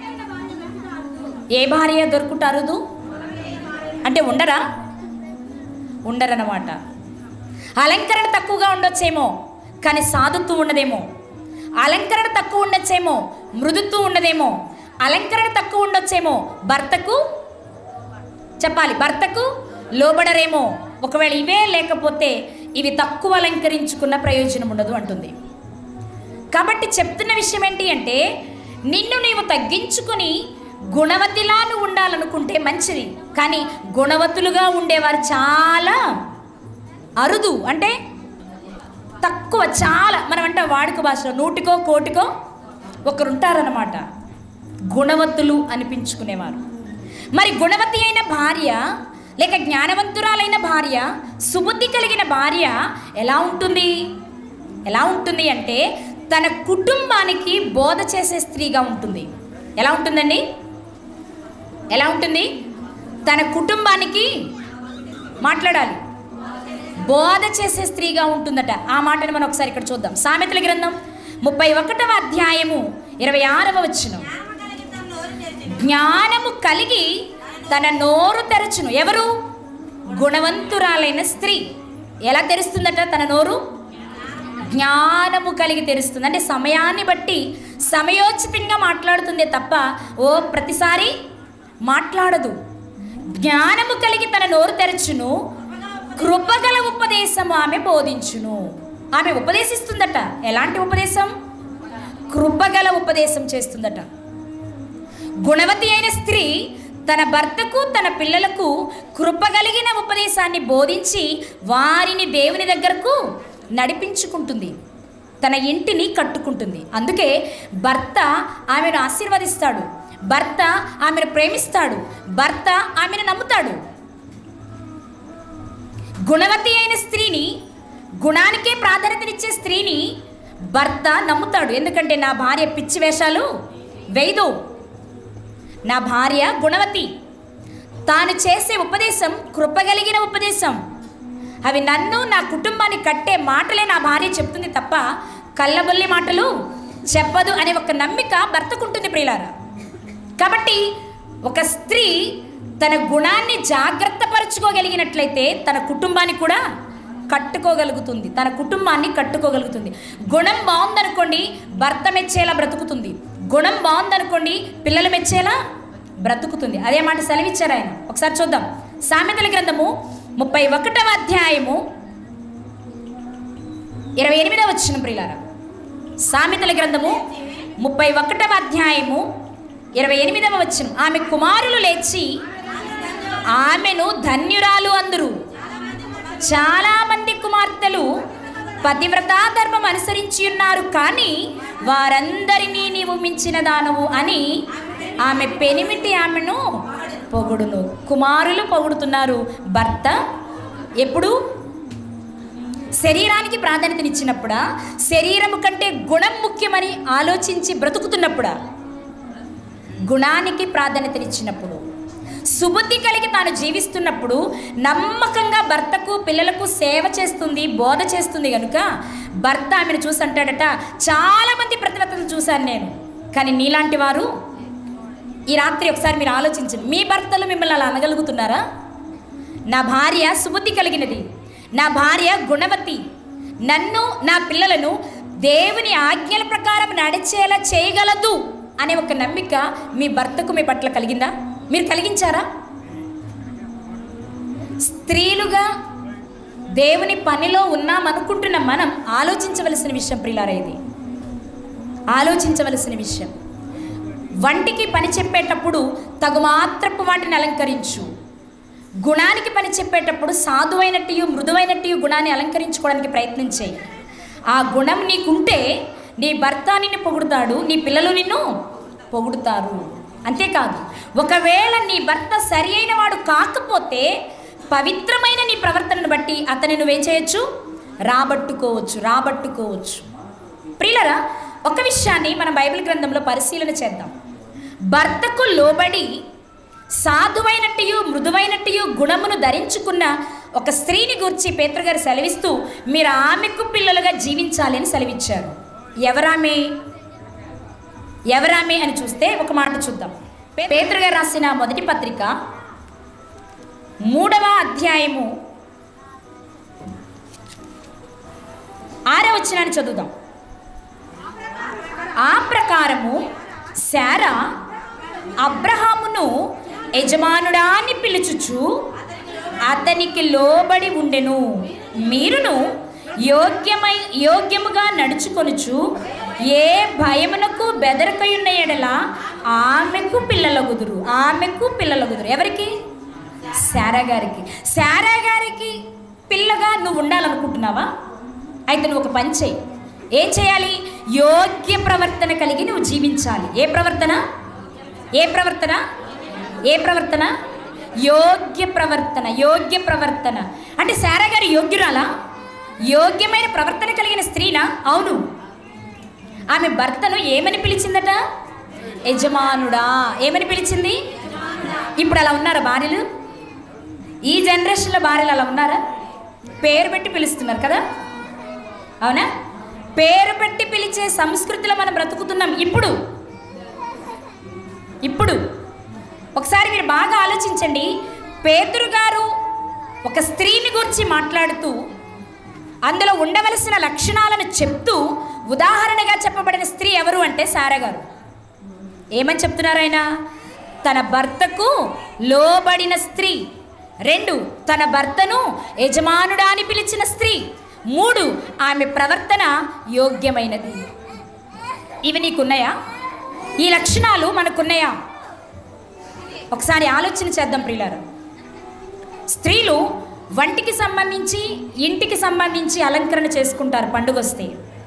ఏ భార్య దొరుకుటారుదు అంటే ఉండరా ఉండరన్నమాట అలంకరణ తక్కువగా ఉండొచ్చేమో కానీ సాధుత్వం ఉండదేమో అలంకరణ తక్కువ ఉండొచ్చేమో మృదుత్వం ఉండదేమో అలంకరణ తక్కువ ఉండొచ్చేమో భర్తకు చెప్పాలి భర్తకు లోబడరేమో ఒకవేళ ఇవే లేకపోతే ఇవి తక్కువ అలంకరించుకున్న ప్రయోజనం ఉండదు అంటుంది కాబట్టి చెప్తున్న విషయం ఏంటి అంటే నిన్ను నీవు తగ్గించుకుని గుణవతిలా నువ్వు ఉండాలనుకుంటే మంచిది కానీ గుణవతులుగా ఉండేవారు చాలా అరుదు అంటే తక్కువ చాలా మనం అంటే వాడుక భాషలో నూటికో కోటికో ఒకరు ఉంటారన్నమాట గుణవతులు అనిపించుకునేవారు మరి గుణవతి అయిన భార్య లేక జ్ఞానవంతురాలైన భార్య సుబుద్ధి కలిగిన భార్య ఎలా ఉంటుంది ఎలా ఉంటుంది అంటే తన కుటుంబానికి బోధ చేసే స్త్రీగా ఉంటుంది ఎలా ఉంటుందండి ఎలా ఉంటుంది తన కుటుంబానికి మాట్లాడాలి బోధ చేసే స్త్రీగా ఉంటుందట ఆ మాటని మనం ఒకసారి ఇక్కడ చూద్దాం సామెతల గ్రంథం ముప్పై ఒకటవ అధ్యాయము ఇరవై ఆరవ వచ్చిన జ్ఞానము కలిగి తన నోరు తెరచును ఎవరు గుణవంతురాలైన స్త్రీ ఎలా తెరుస్తుందట తన నోరు జ్ఞానము కలిగి తెరుస్తుంది అంటే సమయాన్ని బట్టి సమయోచితంగా మాట్లాడుతుందే తప్ప ఓ ప్రతిసారి మాట్లాడదు జ్ఞానము కలిగి తన నోరు తెరచును కృపగల ఉపదేశము ఆమె బోధించును ఆమె ఉపదేశిస్తుందట ఎలాంటి ఉపదేశం కృపగల ఉపదేశం చేస్తుందట గుణవతి అయిన స్త్రీ తన భర్తకు తన పిల్లలకు కృపగలిగిన ఉపదేశాన్ని బోధించి వారిని దేవుని దగ్గరకు నడిపించుకుంటుంది తన ఇంటిని కట్టుకుంటుంది అందుకే భర్త ఆమెను ఆశీర్వదిస్తాడు భర్త ఆమెను ప్రేమిస్తాడు భర్త ఆమెను నమ్ముతాడు గుణవతి అయిన స్త్రీని గుణానికే ప్రాధాన్యతనిచ్చే స్త్రీని భర్త నమ్ముతాడు ఎందుకంటే నా భార్య పిచ్చి వేషాలు వేయదు నా భార్య గుణవతి తాను చేసే ఉపదేశం కృపగలిగిన ఉపదేశం అవి నన్ను నా కుటుంబాన్ని కట్టే మాటలే నా భార్య చెప్తుంది తప్ప కళ్ళబొల్లి మాటలు చెప్పదు అనే ఒక నమ్మిక భర్తకుంటుంది ప్రియులారా కాబట్టి ఒక స్త్రీ తన గుణాన్ని జాగ్రత్త పరుచుకోగలిగినట్లయితే తన కుటుంబాన్ని కూడా కట్టుకోగలుగుతుంది తన కుటుంబాన్ని కట్టుకోగలుగుతుంది గుణం బాగుందనుకోండి భర్త మెచ్చేలా బ్రతుకుతుంది గుణం బాగుందనుకోండి పిల్లలు మెచ్చేలా బ్రతుకుతుంది అదే మాట సెలవిచ్చారు ఆయన ఒకసారి చూద్దాం సామెతల గ్రంథము ముప్పై ఒకటవ అధ్యాయము ఇరవై ఎనిమిదవ వచ్చిన ప్రియులారా సామెతల గ్రంథము ముప్పై ఒకటవ అధ్యాయము ఇరవై ఎనిమిదవ వచ్చిన ఆమె కుమారులు లేచి ఆమెను ధన్యురాలు అందరు చాలా మంది కుమార్తెలు పతివ్రతా ధర్మం అనుసరించి ఉన్నారు కానీ వారందరినీ నీవు మించిన దానవు అని ఆమె పెనిమిటి ఆమెను పొగుడును కుమారులు పొగుడుతున్నారు భర్త ఎప్పుడు శరీరానికి ప్రాధాన్యతనిచ్చినప్పుడా శరీరము కంటే గుణం ముఖ్యమని ఆలోచించి బ్రతుకుతున్నప్పుడా గుణానికి ప్రాధాన్యతనిచ్చినప్పుడు సుబుద్ధి కలిగి తాను జీవిస్తున్నప్పుడు నమ్మకంగా భర్తకు పిల్లలకు సేవ చేస్తుంది బోధ చేస్తుంది కనుక భర్త ఆమెను చూసి అంటాడట చాలామంది ప్రతిభతలు చూశాను నేను కానీ నీలాంటి వారు ఈ రాత్రి ఒకసారి మీరు ఆలోచించండి మీ భర్తలు మిమ్మల్ని అలా అనగలుగుతున్నారా నా భార్య సుబుద్ధి కలిగినది నా భార్య గుణవతి నన్ను నా పిల్లలను దేవుని ఆజ్ఞల ప్రకారం నడిచేలా చేయగలదు అనే ఒక నమ్మిక మీ భర్తకు మీ పట్ల కలిగిందా మీరు కలిగించారా స్త్రీలుగా దేవుని పనిలో ఉన్నామనుకుంటున్న మనం ఆలోచించవలసిన విషయం ప్రిలారా ఇది ఆలోచించవలసిన విషయం వంటికి పని చెప్పేటప్పుడు తగు మాత్రపు వాటిని అలంకరించు గుణానికి పని చెప్పేటప్పుడు సాధువైనట్టు మృదువైనట్టు గుణాన్ని అలంకరించుకోవడానికి ప్రయత్నం చేయి ఆ గుణం నీకుంటే నీ భర్త నిన్ను పొగుడుతాడు నీ పిల్లలు నిన్ను పొగుడుతారు అంతేకాదు ఒకవేళ నీ భర్త సరి అయిన వాడు కాకపోతే పవిత్రమైన నీ ప్రవర్తనను బట్టి అతని నువ్వేం చేయొచ్చు రాబట్టుకోవచ్చు రాబట్టుకోవచ్చు ప్రియులరా ఒక విషయాన్ని మనం బైబిల్ గ్రంథంలో పరిశీలన చేద్దాం భర్తకు లోబడి సాధువైనట్టు మృదువైనట్టు గుణమును ధరించుకున్న ఒక స్త్రీని గురించి పేతురు గారు సెలవిస్తూ మీరు ఆమెకు పిల్లలుగా జీవించాలి అని సెలవిచ్చారు ఎవరామె ఎవరామె అని చూస్తే ఒక మాట చూద్దాం పే- పేతురు గారు రాసిన మొదటి పత్రిక మూడవ అధ్యాయము ఆరవ వచనాన్ని చదువుదాం ఆ ప్రకారము శారా అబ్రహామును యజమానుడా అని పిలుచుచు అతనికి లోబడి ఉండెను మీరును యోగ్యమై యోగ్యముగా నడుచుకొనుచు ఏ భయమునకు బెదరకయున్న ఎడల ఆమెకు పిల్లలగుదురు ఆమెకు పిల్లలగుదురు ఎవరికి శారా గారికి శారా గారికి పిల్లగా నువ్వు ఉండాలనుకుంటున్నావా అయితే నువ్వు ఒక పని చేయి ఏం చేయాలి యోగ్య ప్రవర్తన కలిగి నువ్వు జీవించాలి ఏ ప్రవర్తన ఏ ప్రవర్తన ఏ ప్రవర్తన యోగ్య ప్రవర్తన యోగ్య ప్రవర్తన అంటే శారా గారు యోగ్యురాలా యోగ్యమైన ప్రవర్తన కలిగిన స్త్రీనా అవును ఆమె భర్తను ఏమని పిలిచిందట యజమానుడా ఏమని పిలిచింది ఇప్పుడు అలా ఉన్నారా భార్యలు ఈ జనరేషన్లో భార్యలు అలా ఉన్నారా పేరు పెట్టి పిలుస్తున్నారు కదా అవునా పేరు పెట్టి పిలిచే సంస్కృతిలో మనం బ్రతుకుతున్నాం ఇప్పుడు ఇప్పుడు ఒకసారి మీరు బాగా ఆలోచించండి పేతురు గారు ఒక స్త్రీని గురించి మాట్లాడుతూ అందులో ఉండవలసిన లక్షణాలను చెప్తూ ఉదాహరణగా చెప్పబడిన స్త్రీ ఎవరు అంటే సారా గారు ఏమని చెప్తున్నారు ఆయన తన భర్తకు లోబడిన స్త్రీ రెండు తన భర్తను యజమానుడా అని పిలిచిన స్త్రీ మూడు ఆమె ప్రవర్తన యోగ్యమైనది ఇవి నీకున్నాయా ఈ లక్షణాలు మనకున్నాయా ఒకసారి ఆలోచన చేద్దాం ప్రియులారా స్త్రీలు వంటికి సంబంధించి ఇంటికి సంబంధించి అలంకరణ చేసుకుంటారు పండుగ వస్తే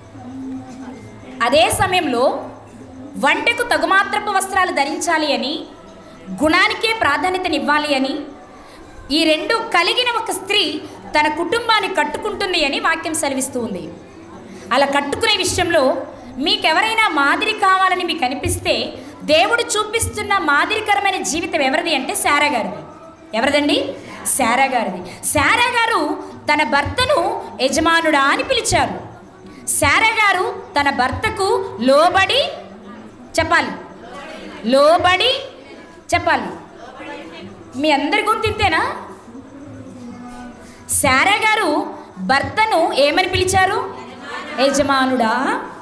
అదే సమయంలో వంటకు తగుమాత్రపు వస్త్రాలు ధరించాలి అని గుణానికే ప్రాధాన్యతనివ్వాలి అని ఈ రెండు కలిగిన ఒక స్త్రీ తన కుటుంబాన్ని కట్టుకుంటుంది అని వాక్యం సెలవిస్తూ ఉంది అలా కట్టుకునే విషయంలో మీకెవరైనా మాదిరి కావాలని మీకు అనిపిస్తే దేవుడు చూపిస్తున్న మాదిరికరమైన జీవితం ఎవరిది అంటే శారా గారిది ఎవరిదండి శారా గారిది శారా గారు తన భర్తను యజమానుడా అని పిలిచారు శారా గారు తన భర్తకు లోబడి చెప్పాలి లోబడి చెప్పాలి మీ అందరి గొంతు ఇంతేనా శారా గారు భర్తను ఏమని పిలిచారు యజమానుడా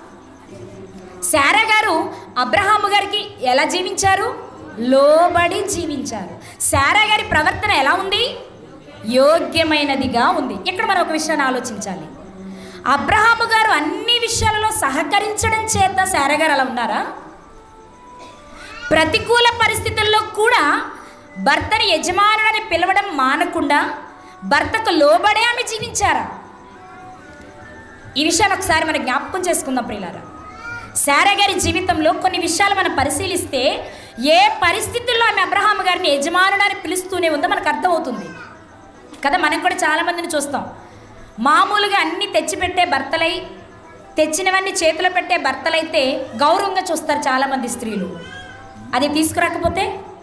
శారా గారు అబ్రహాము గారికి ఎలా జీవించారు లోబడి జీవించారు శారా గారి ప్రవర్తన ఎలా ఉంది యోగ్యమైనదిగా ఉంది ఇక్కడ మనం ఒక విషయాన్ని ఆలోచించాలి అబ్రహాము గారు అన్ని విషయాలలో సహకరించడం చేత శారా గారు అలా ఉన్నారా ప్రతికూల పరిస్థితుల్లో కూడా భర్తని యజమానుడని పిలవడం మానకుండా భర్తకు లోబడే ఆమె జీవించారా ఈ విషయాన్ని ఒకసారి మనం జ్ఞాపకం చేసుకుందాం ప్రియులారా శారా గారి జీవితంలో కొన్ని విషయాలు మనం పరిశీలిస్తే ఏ పరిస్థితుల్లో ఆమె అబ్రహాం గారిని యజమానుడని పిలుస్తూనే ఉందో మనకు అర్థమవుతుంది కదా మనం కూడా చాలామందిని చూస్తాం మామూలుగా అన్ని తెచ్చిపెట్టే భర్తలై తెచ్చినవన్నీ చేతిలో పెట్టే భర్తలైతే గౌరవంగా చూస్తారు చాలామంది స్త్రీలు అది తీసుకురాకపోతే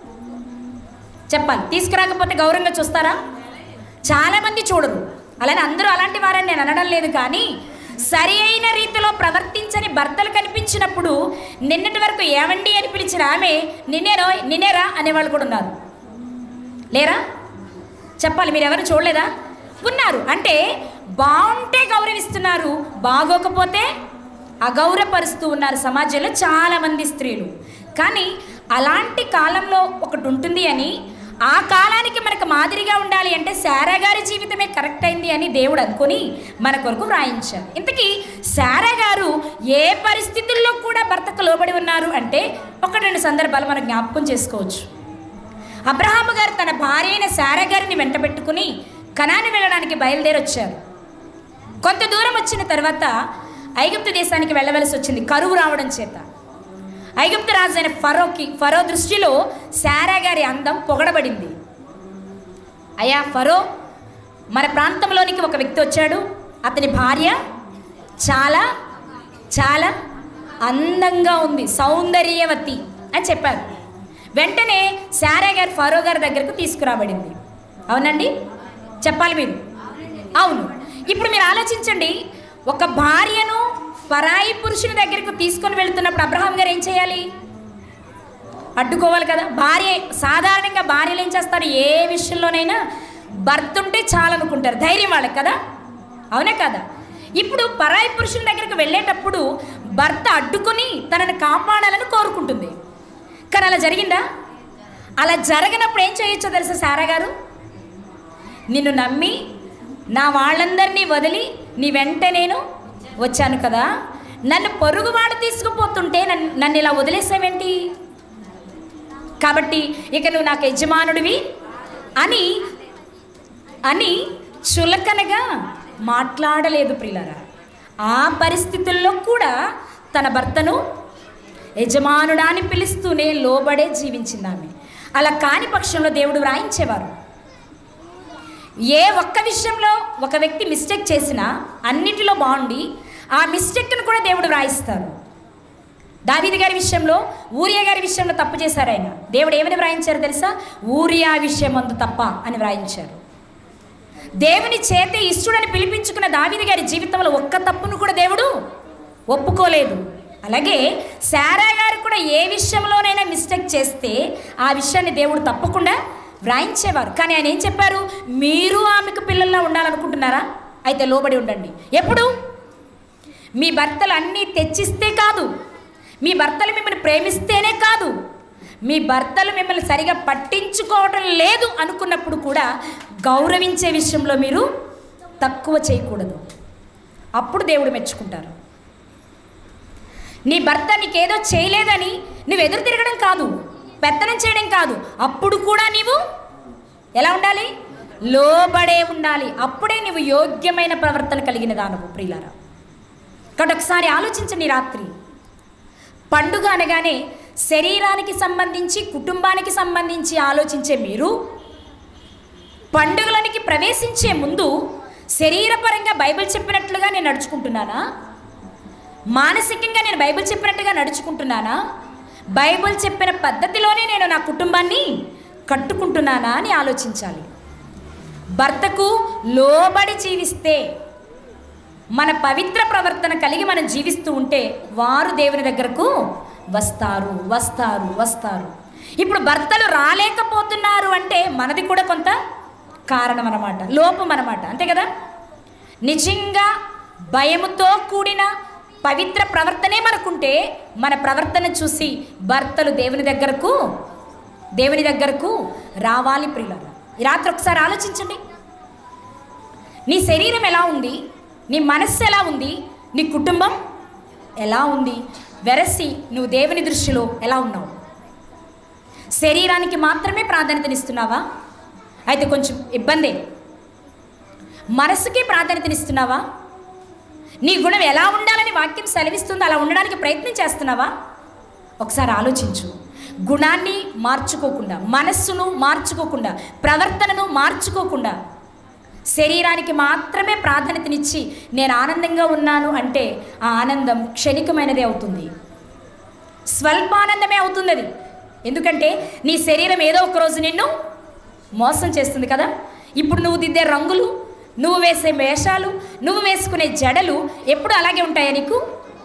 చెప్పాలి తీసుకురాకపోతే గౌరవంగా చూస్తారా చాలామంది చూడరు అలానే అందరూ అలాంటి వారని నేను అనడం లేదు కానీ సరి అయిన రీతిలో ప్రవర్తించని భర్తలు కనిపించినప్పుడు నిన్నటి వరకు ఏమండి అని పిలిచిన ఆమె నిన్నేరో నిన్నేరా అనేవాళ్ళు కూడా ఉన్నారు లేరా చెప్పాలి మీరు ఎవరు చూడలేదా ఉన్నారు అంటే బాగుంటే గౌరవిస్తున్నారు బాగోకపోతే అగౌరవపరుస్తూ ఉన్నారు సమాజంలో చాలామంది స్త్రీలు కానీ అలాంటి కాలంలో ఒకటి ఉంటుంది అని ఆ కాలానికి మనకు మాదిరిగా ఉండాలి అంటే శారా గారి జీవితమే కరెక్ట్ అయింది అని దేవుడు అనుకొని మన కొరకు వ్రాయించారు ఇంతకీ శారా గారు ఏ పరిస్థితుల్లో కూడా భర్తకు లోబడి ఉన్నారు అంటే ఒక రెండు సందర్భాలు మనం జ్ఞాపకం చేసుకోవచ్చు అబ్రహాము గారు తన భార్య అయిన శారా గారిని వెంటబెట్టుకుని కనాని వెళ్ళడానికి బయలుదేరి వచ్చారు కొంత దూరం వచ్చిన తర్వాత ఐగుప్తు దేశానికి వెళ్ళవలసి వచ్చింది కరువు రావడం చేత ఐగుప్తు రాజు అయిన ఫరోకి ఫరో దృష్టిలో శారా గారి అందం పొగడబడింది అయ్యా ఫరో మన ప్రాంతంలోనికి ఒక వ్యక్తి వచ్చాడు అతని భార్య చాలా చాలా అందంగా ఉంది సౌందర్యవతి అని చెప్పారు వెంటనే శారా గారు ఫరో గారి దగ్గరకు తీసుకురాబడింది అవునండి చెప్పాలి మీరు అవును ఇప్పుడు మీరు ఆలోచించండి ఒక భార్యను పరాయి పురుషుని దగ్గరకు తీసుకొని వెళ్తున్నప్పుడు అబ్రహాం గారు ఏం చేయాలి అడ్డుకోవాలి కదా భార్య సాధారణంగా భార్యలు ఏం చేస్తారు ఏ విషయంలోనైనా భర్త ఉంటే చాలనుకుంటారు ధైర్యం వాళ్ళకి కదా అవునే కదా ఇప్పుడు పరాయి పురుషుల దగ్గరకు వెళ్ళేటప్పుడు భర్త అడ్డుకొని తనని కాపాడాలని కోరుకుంటుంది కానీ అలా జరిగిందా అలా జరగనప్పుడు ఏం చేయొచ్చో తెలుసా సారా గారు నిన్ను నమ్మి నా వాళ్ళందరినీ వదిలి నీ వెంట నేను వచ్చాను కదా నన్ను పొరుగువాడు తీసుకుపోతుంటే నన్ను నన్ను ఇలా వదిలేసావేంటి కాబట్టి ఇక నువ్వు నాకు యజమానుడివి అని అని చులకనగా మాట్లాడలేదు ప్రియులారా ఆ పరిస్థితుల్లో కూడా తన భర్తను యజమానుడా అని పిలుస్తూనే లోబడే జీవించింది ఆమె అలా కాని పక్షంలో దేవుడు వ్రాయించేవారు ఏ ఒక్క విషయంలో ఒక వ్యక్తి మిస్టేక్ చేసినా అన్నిటిలో బాగుండి ఆ మిస్టేక్ను కూడా దేవుడు వ్రాయిస్తారు దావీది గారి విషయంలో ఊరియా గారి విషయంలో తప్పు చేశారు ఆయన దేవుడు ఏమని వ్రాయించారు తెలుసా ఊరియా విషయం అందు తప్ప అని వ్రాయించారు దేవుని చేతే ఇష్టడని పిలిపించుకున్న దావీది గారి జీవితంలో ఒక్క తప్పును కూడా దేవుడు ఒప్పుకోలేదు అలాగే శారా గారు కూడా ఏ విషయంలోనైనా మిస్టేక్ చేస్తే ఆ విషయాన్ని దేవుడు తప్పకుండా వ్రాయించేవారు కానీ ఆయన ఏం చెప్పారు మీరు ఆమెకు పిల్లల్లా ఉండాలనుకుంటున్నారా అయితే లోబడి ఉండండి ఎప్పుడు మీ భర్తలు అన్నీ తెచ్చిస్తే కాదు మీ భర్తలు మిమ్మల్ని ప్రేమిస్తేనే కాదు మీ భర్తలు మిమ్మల్ని సరిగా పట్టించుకోవటం లేదు అనుకున్నప్పుడు కూడా గౌరవించే విషయంలో మీరు తక్కువ చేయకూడదు అప్పుడు దేవుడు మెచ్చుకుంటారు నీ భర్త నీకేదో చేయలేదని నువ్వు ఎదురు తిరగడం కాదు పెత్తనం చేయడం కాదు అప్పుడు కూడా నీవు ఎలా ఉండాలి లోబడే ఉండాలి అప్పుడే నీవు యోగ్యమైన ప్రవర్తన కలిగిన దానవు ప్రియులారా కాబట్టి ఒకసారి ఆలోచించండి ఈ రాత్రి పండుగ అనగానే శరీరానికి సంబంధించి కుటుంబానికి సంబంధించి ఆలోచించే మీరు పండుగలనికి ప్రవేశించే ముందు శరీరపరంగా బైబిల్ చెప్పినట్లుగా నేను నడుచుకుంటున్నానా మానసికంగా నేను బైబిల్ చెప్పినట్టుగా నడుచుకుంటున్నానా బైబిల్ చెప్పిన పద్ధతిలోనే నేను నా కుటుంబాన్ని కట్టుకుంటున్నానా అని ఆలోచించాలి భర్తకు లోబడి జీవిస్తే మన పవిత్ర ప్రవర్తన కలిగి మనం జీవిస్తూ ఉంటే వారు దేవుని దగ్గరకు వస్తారు వస్తారు వస్తారు ఇప్పుడు భర్తలు రాలేకపోతున్నారు అంటే మనది కూడా కొంత కారణం అన్నమాట లోపం అన్నమాట అంతే కదా నిజంగా భయముతో కూడిన పవిత్ర ప్రవర్తనే మనకుంటే మన ప్రవర్తన చూసి భర్తలు దేవుని దగ్గరకు దేవుని దగ్గరకు రావాలి ప్రియులారా ఈ రాత్రి ఒకసారి ఆలోచించండి నీ శరీరం ఎలా ఉంది నీ మనస్సు ఎలా ఉంది నీ కుటుంబం ఎలా ఉంది వెరసి నువ్వు దేవుని దృష్టిలో ఎలా ఉన్నావు శరీరానికి మాత్రమే ప్రాధాన్యతనిస్తున్నావా అయితే కొంచెం ఇబ్బందే మనస్సుకి ప్రాధాన్యతనిస్తున్నావా నీ గుణం ఎలా ఉండాలని వాక్యం సెలవిస్తుందో అలా ఉండడానికి ప్రయత్నం చేస్తున్నావా ఒకసారి ఆలోచించు గుణాన్ని మార్చుకోకుండా మనస్సును మార్చుకోకుండా ప్రవర్తనను మార్చుకోకుండా శరీరానికి మాత్రమే ప్రాధాన్యతనిచ్చి నేను ఆనందంగా ఉన్నాను అంటే ఆ ఆనందం క్షణికమైనదే అవుతుంది స్వల్పానందమే అవుతుంది అది ఎందుకంటే నీ శరీరం ఏదో ఒక రోజు నిన్ను మోసం చేస్తుంది కదా ఇప్పుడు నువ్వు దిద్దే రంగులు నువ్వు వేసే వేషాలు నువ్వు వేసుకునే జడలు ఎప్పుడు అలాగే ఉంటాయా నీకు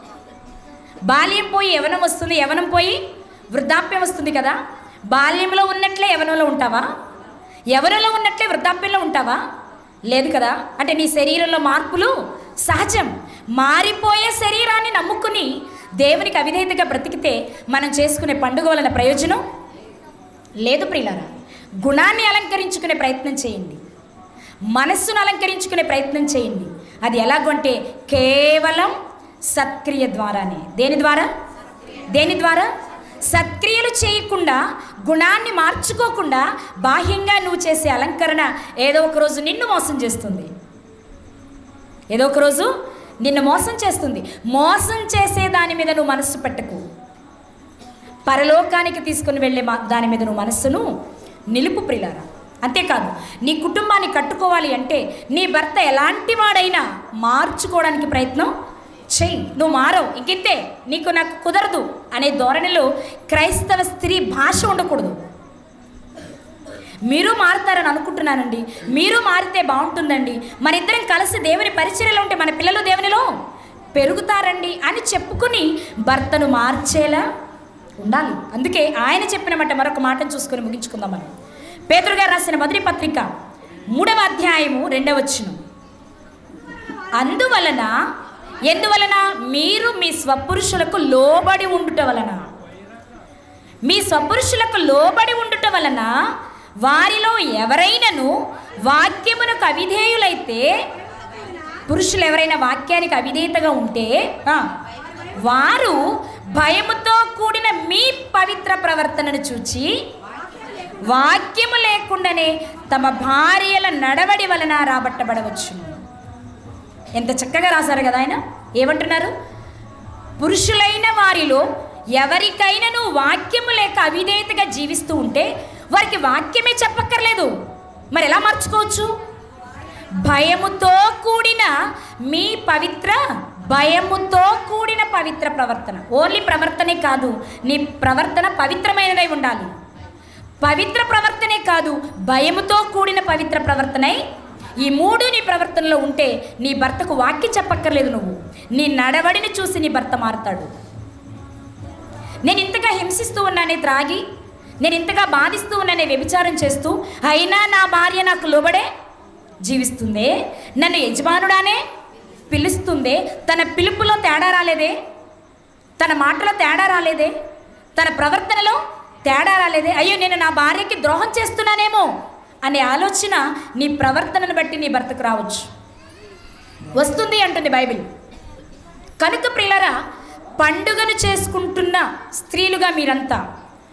బాల్యం పోయి యవనం వస్తుంది యవనం పోయి వృద్ధాప్యం వస్తుంది కదా బాల్యంలో ఉన్నట్లే యవనంలో ఉంటావా యవనంలో ఉన్నట్లే వృద్ధాప్యంలో ఉంటావా లేదు కదా అంటే నీ శరీరంలో మార్పులు సహజం మారిపోయే శరీరాన్ని నమ్ముకుని దేవునికి అవిధేయతగా బ్రతికితే మనం చేసుకునే పండుగ వలన ప్రయోజనం లేదు ప్రియులారా గుణాన్ని అలంకరించుకునే ప్రయత్నం చేయండి మనస్సును అలంకరించుకునే ప్రయత్నం చేయండి అది ఎలాగంటే కేవలం సత్క్రియ ద్వారానే దేని ద్వారా దేని ద్వారా సత్క్రియలు చేయకుండా గుణాన్ని మార్చుకోకుండా బాహ్యంగా నువ్వు చేసే అలంకరణ ఏదో ఒక రోజు నిన్ను మోసం చేస్తుంది ఏదో ఒక రోజు నిన్ను మోసం చేస్తుంది మోసం చేసే దాని మీద నువ్వు మనస్సు పెట్టకు పరలోకానికి తీసుకుని వెళ్ళే మా- దాని మీద నువ్వు మనస్సును నిలుపు ప్రిలారా అంతేకాదు నీ కుటుంబాన్ని కట్టుకోవాలి అంటే నీ భర్త ఎలాంటి వాడైనా మార్చుకోవడానికి ప్రయత్నం చెయ్యి నువ్వు మారవు ఇంకింతే నీకు నాకు కుదరదు అనే ధోరణిలో క్రైస్తవ స్త్రీ భాష ఉండకూడదు మీరు మారుతారని అనుకుంటున్నానండి మీరు మారితే బాగుంటుందండి మన ఇద్దరం కలిసి దేవుని పరిచర్యలో ఉంటే మన పిల్లలు దేవునిలో పెరుగుతారండి అని చెప్పుకుని భర్తను మార్చేలా ఉండాలి అందుకే ఆయన చెప్పిన మాట మరొక మాటను చూసుకొని ముగించుకుందాం మనం పేతురు గారు రాసిన మొదటి పత్రిక మూడవ అధ్యాయము రెండవ వచనం అందువలన ఎందువలన మీరు మీ స్వపురుషులకు లోబడి ఉండుట వలన మీ స్వపురుషులకు లోబడి ఉండుట వలన వారిలో ఎవరైనను వాక్యమునకు అవిధేయులైతే పురుషులు ఎవరైనా వాక్యానికి అవిధేయతగా ఉంటే ఆ, వారు భయముతో కూడిన మీ పవిత్ర ప్రవర్తనను చూచి వాక్యము లేకుండానే తమ భార్యల నడవడి వలన రాబట్టబడవచ్చును ఎంత చక్కగా రాశారు కదా ఆయన ఏమంటున్నారు పురుషులైన వారిలో ఎవరికైనాను వాక్యము లేక అవిధేయతగా జీవిస్తూ ఉంటే వారికి వాక్యమే చెప్పక్కర్లేదు మరి ఎలా మార్చుకోవచ్చు భయముతో కూడిన మీ పవిత్ర భయముతో కూడిన పవిత్ర ప్రవర్తన ఓన్లీ ప్రవర్తనే కాదు నీ ప్రవర్తన పవిత్రమైనదై ఉండాలి పవిత్ర ప్రవర్తనే కాదు భయముతో కూడిన పవిత్ర ప్రవర్తనై ఈ మూడు నీ ప్రవర్తనలో ఉంటే నీ భర్తకు వాక్యం చెప్పక్కర్లేదు నువ్వు నీ నడవడిని చూసి నీ భర్త మారుతాడు నేను ఇంతగా హింసిస్తూ ఉన్నానే త్రాగి నేను ఇంతగా బాధిస్తూ ఉన్నానే వ్యభిచారం చేస్తూ అయినా నా భార్య నాకు లోబడే జీవిస్తుందే నన్ను యజమానుడానే పిలుస్తుందే తన పిలుపులో తేడా రాలేదే తన మాటలో తేడా రాలేదే తన ప్రవర్తనలో తేడా రాలేదే అయ్యో నేను నా భార్యకి ద్రోహం చేస్తున్నానేమో అనే ఆలోచన నీ ప్రవర్తనను బట్టి నీ భర్తకు రావచ్చు వస్తుంది అంటుంది బైబిల్ కనుక ప్రియులరా పండుగను చేసుకుంటున్న స్త్రీలుగా మీరంతా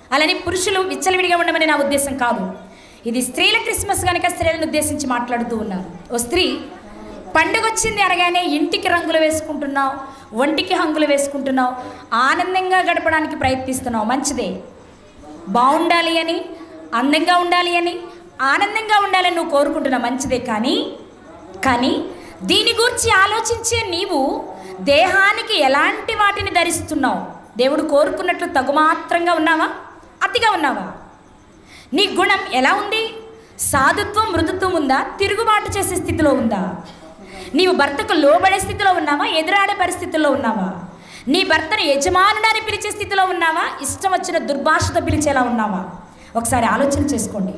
అలానే పురుషులు విచ్చలవిడిగా ఉండమని నా ఉద్దేశం కాదు ఇది స్త్రీల క్రిస్మస్ కనుక స్త్రీలను ఉద్దేశించి మాట్లాడుతూ ఉన్నారు ఓ స్త్రీ పండుగ వచ్చింది అనగానే ఇంటికి రంగులు వేసుకుంటున్నావు ఒంటికి హంగులు వేసుకుంటున్నావు ఆనందంగా గడపడానికి ప్రయత్నిస్తున్నావు మంచిదే బాగుండాలి అని అందంగా ఉండాలి అని ఆనందంగా ఉండాలని నువ్వు కోరుకుంటున్నావు మంచిదే కానీ కానీ దీని గురించి ఆలోచించే నీవు దేహానికి ఎలాంటి వాటిని ధరిస్తున్నావు దేవుడు కోరుకున్నట్లు తగుమాత్రంగా ఉన్నావా అతిగా ఉన్నావా నీ గుణం ఎలా ఉంది సాధుత్వం మృదుత్వం ఉందా తిరుగుబాటు చేసే స్థితిలో ఉందా నీవు భర్తకు లోబడే స్థితిలో ఉన్నావా ఎదురాడే పరిస్థితుల్లో ఉన్నావా నీ భర్తను యజమానుడని పిలిచే స్థితిలో ఉన్నావా ఇష్టం వచ్చిన దుర్భాషతో పిలిచేలా ఉన్నావా ఒకసారి ఆలోచన చేసుకోండి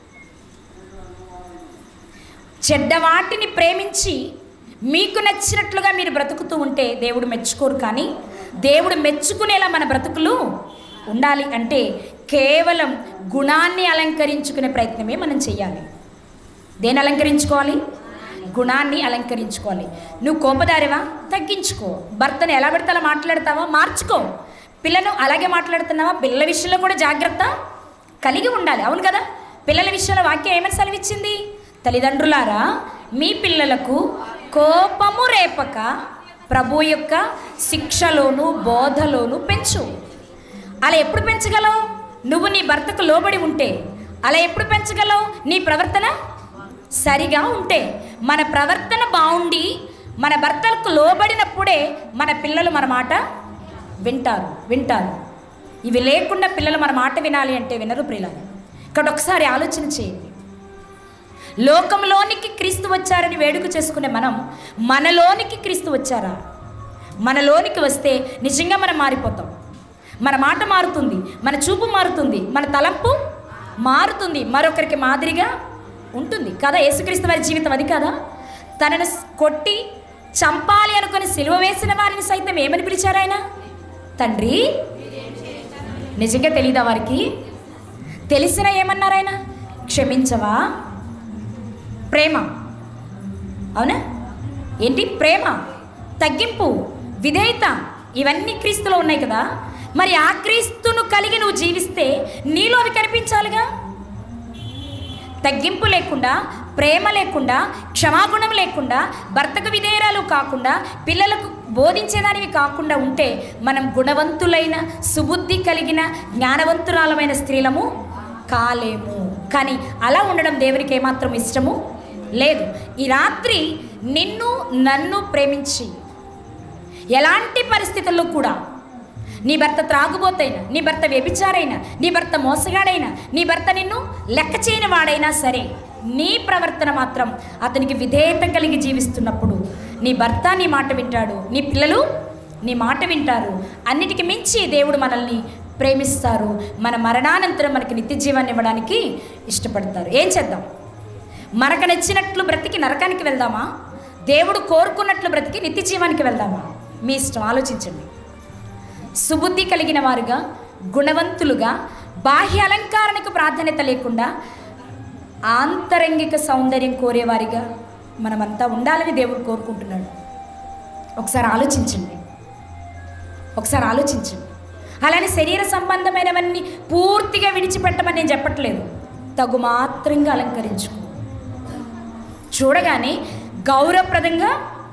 చెడ్డవాటిని ప్రేమించి మీకు నచ్చినట్లుగా మీరు బ్రతుకుతూ ఉంటే దేవుడు మెచ్చుకోరు కానీ దేవుడు మెచ్చుకునేలా మన బ్రతుకులు ఉండాలి అంటే కేవలం గుణాన్ని అలంకరించుకునే ప్రయత్నమే మనం చేయాలి దేని అలంకరించుకోవాలి గుణాన్ని అలంకరించుకోవాలి నువ్వు కోపదారివా తగ్గించుకో భర్తను ఎలా పెడితే అలా మాట్లాడతావా మార్చుకో పిల్లను అలాగే మాట్లాడుతున్నావా పిల్లల విషయంలో కూడా జాగ్రత్త కలిగి ఉండాలి అవును కదా పిల్లల విషయంలో వాక్యం ఏమని సెలవిచ్చింది తల్లిదండ్రులారా మీ పిల్లలకు కోపము రేపక ప్రభు యొక్క శిక్షలోను బోధలోను పెంచు అలా ఎప్పుడు పెంచగలవు నువ్వు నీ భర్తకు లోబడి ఉంటే అలా ఎప్పుడు పెంచగలవు నీ ప్రవర్తన సరిగా ఉంటే మన ప్రవర్తన బాగుండి మన భర్తలకు లోబడినప్పుడే మన పిల్లలు మన మాట వింటారు వింటారు ఇవి లేకుండా పిల్లలు మన మాట వినాలి అంటే వినరు ప్రియులారు ఇక్కడ ఒకసారి ఆలోచన చేయండి లోకంలోనికి క్రీస్తు వచ్చారని వేడుక చేసుకునే మనం మనలోనికి క్రీస్తు వచ్చారా మనలోనికి వస్తే నిజంగా మనం మారిపోతాం మన మాట మారుతుంది మన చూపు మారుతుంది మన తలంపు మారుతుంది మరొకరికి మాదిరిగా ఉంటుంది కదా యేసుక్రీస్తు వారి జీవితం అది కదా తనను కొట్టి చంపాలి అనుకుని సిలువ వేసిన వారిని సైతం ఏమని పిలిచారు ఆయన తండ్రి నిజంగా తెలీదా వారికి తెలిసిన ఏమన్నారు ఆయన క్షమించవా ప్రేమ అవునా ఏంటి ప్రేమ తగ్గింపు విధేయత ఇవన్నీ క్రీస్తులో ఉన్నాయి కదా మరి ఆ క్రీస్తును కలిగి నువ్వు జీవిస్తే నీలో అవి కనిపించాలిగా తగ్గింపు లేకుండా ప్రేమ లేకుండా క్షమాగుణం లేకుండా భర్తకు విధేయరాలు కాకుండా పిల్లలకు బోధించేదానివి కాకుండా ఉంటే మనం గుణవంతులైన సుబుద్ధి కలిగిన జ్ఞానవంతురాలమైన స్త్రీలము కాలేము కానీ అలా ఉండడం దేవునికి ఏమాత్రం ఇష్టము లేదు ఈ రాత్రి నిన్ను నన్ను ప్రేమించి ఎలాంటి పరిస్థితుల్లో కూడా నీ భర్త త్రాగుబోతైనా నీ భర్త వ్యభిచారైనా నీ భర్త మోసగాడైనా నీ భర్త నిన్ను లెక్క చేయని వాడైనా సరే నీ ప్రవర్తన మాత్రం అతనికి విధేయత కలిగి జీవిస్తున్నప్పుడు నీ భర్త నీ మాట వింటాడు నీ పిల్లలు నీ మాట వింటారు అన్నిటికి మించి దేవుడు మనల్ని ప్రేమిస్తారు మన మరణానంతరం మనకి నిత్య జీవాన్ని ఇవ్వడానికి ఇష్టపడతారు ఏం చేద్దాం మనకు నచ్చినట్లు బ్రతికి నరకానికి వెళ్దామా దేవుడు కోరుకున్నట్లు బ్రతికి నిత్య జీవానికి వెళ్దామా మీ ఇష్టం ఆలోచించండి సుబుద్ధి కలిగిన వారుగా గుణవంతులుగా బాహ్య అలంకారణకు ప్రాధాన్యత లేకుండా ఆంతరంగిక సౌందర్యం కోరేవారిగా మనమంతా ఉండాలని దేవుడు కోరుకుంటున్నాడు ఒకసారి ఆలోచించండి ఒకసారి ఆలోచించండి అలానే శరీర సంబంధమైనవన్నీ పూర్తిగా విడిచిపెట్టమని నేను చెప్పట్లేదు తగు మాత్రంగా అలంకరించుకో చూడగానే గౌరవప్రదంగా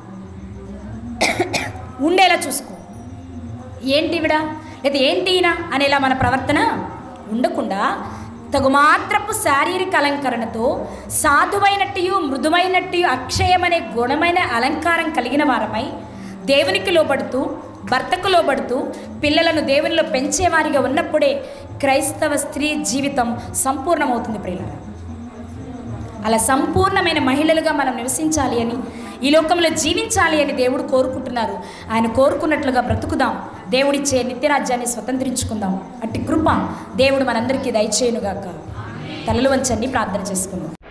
ఉండేలా చూసుకో ఏంటి ఇవిడ లేదా ఏంటి ఈయన అనేలా మన ప్రవర్తన ఉండకుండా తగుమాత్రపు శారీరక అలంకరణతో సాధువైనట్టు మృదువైనట్టు అక్షయమనే గుణమైన అలంకారం కలిగిన వారమై దేవునికి లోబడుతూ భర్తకు లోబడుతూ పిల్లలను దేవునిలో పెంచేవారిగా ఉన్నప్పుడే క్రైస్తవ స్త్రీ జీవితం సంపూర్ణమవుతుంది ప్రియులారా అలా సంపూర్ణమైన మహిళలుగా మనం నివసించాలి అని ఈ లోకంలో జీవించాలి అని దేవుడు కోరుకుంటున్నారు ఆయన కోరుకున్నట్లుగా బ్రతుకుదాం దేవుడిచ్చే నిత్యరాజ్యాన్ని స్వతంత్రించుకుందాం అట్టి కృప దేవుడు మనందరికీ దయచేయునుగాక తలలు వంచండి ప్రార్థన చేసుకుందాం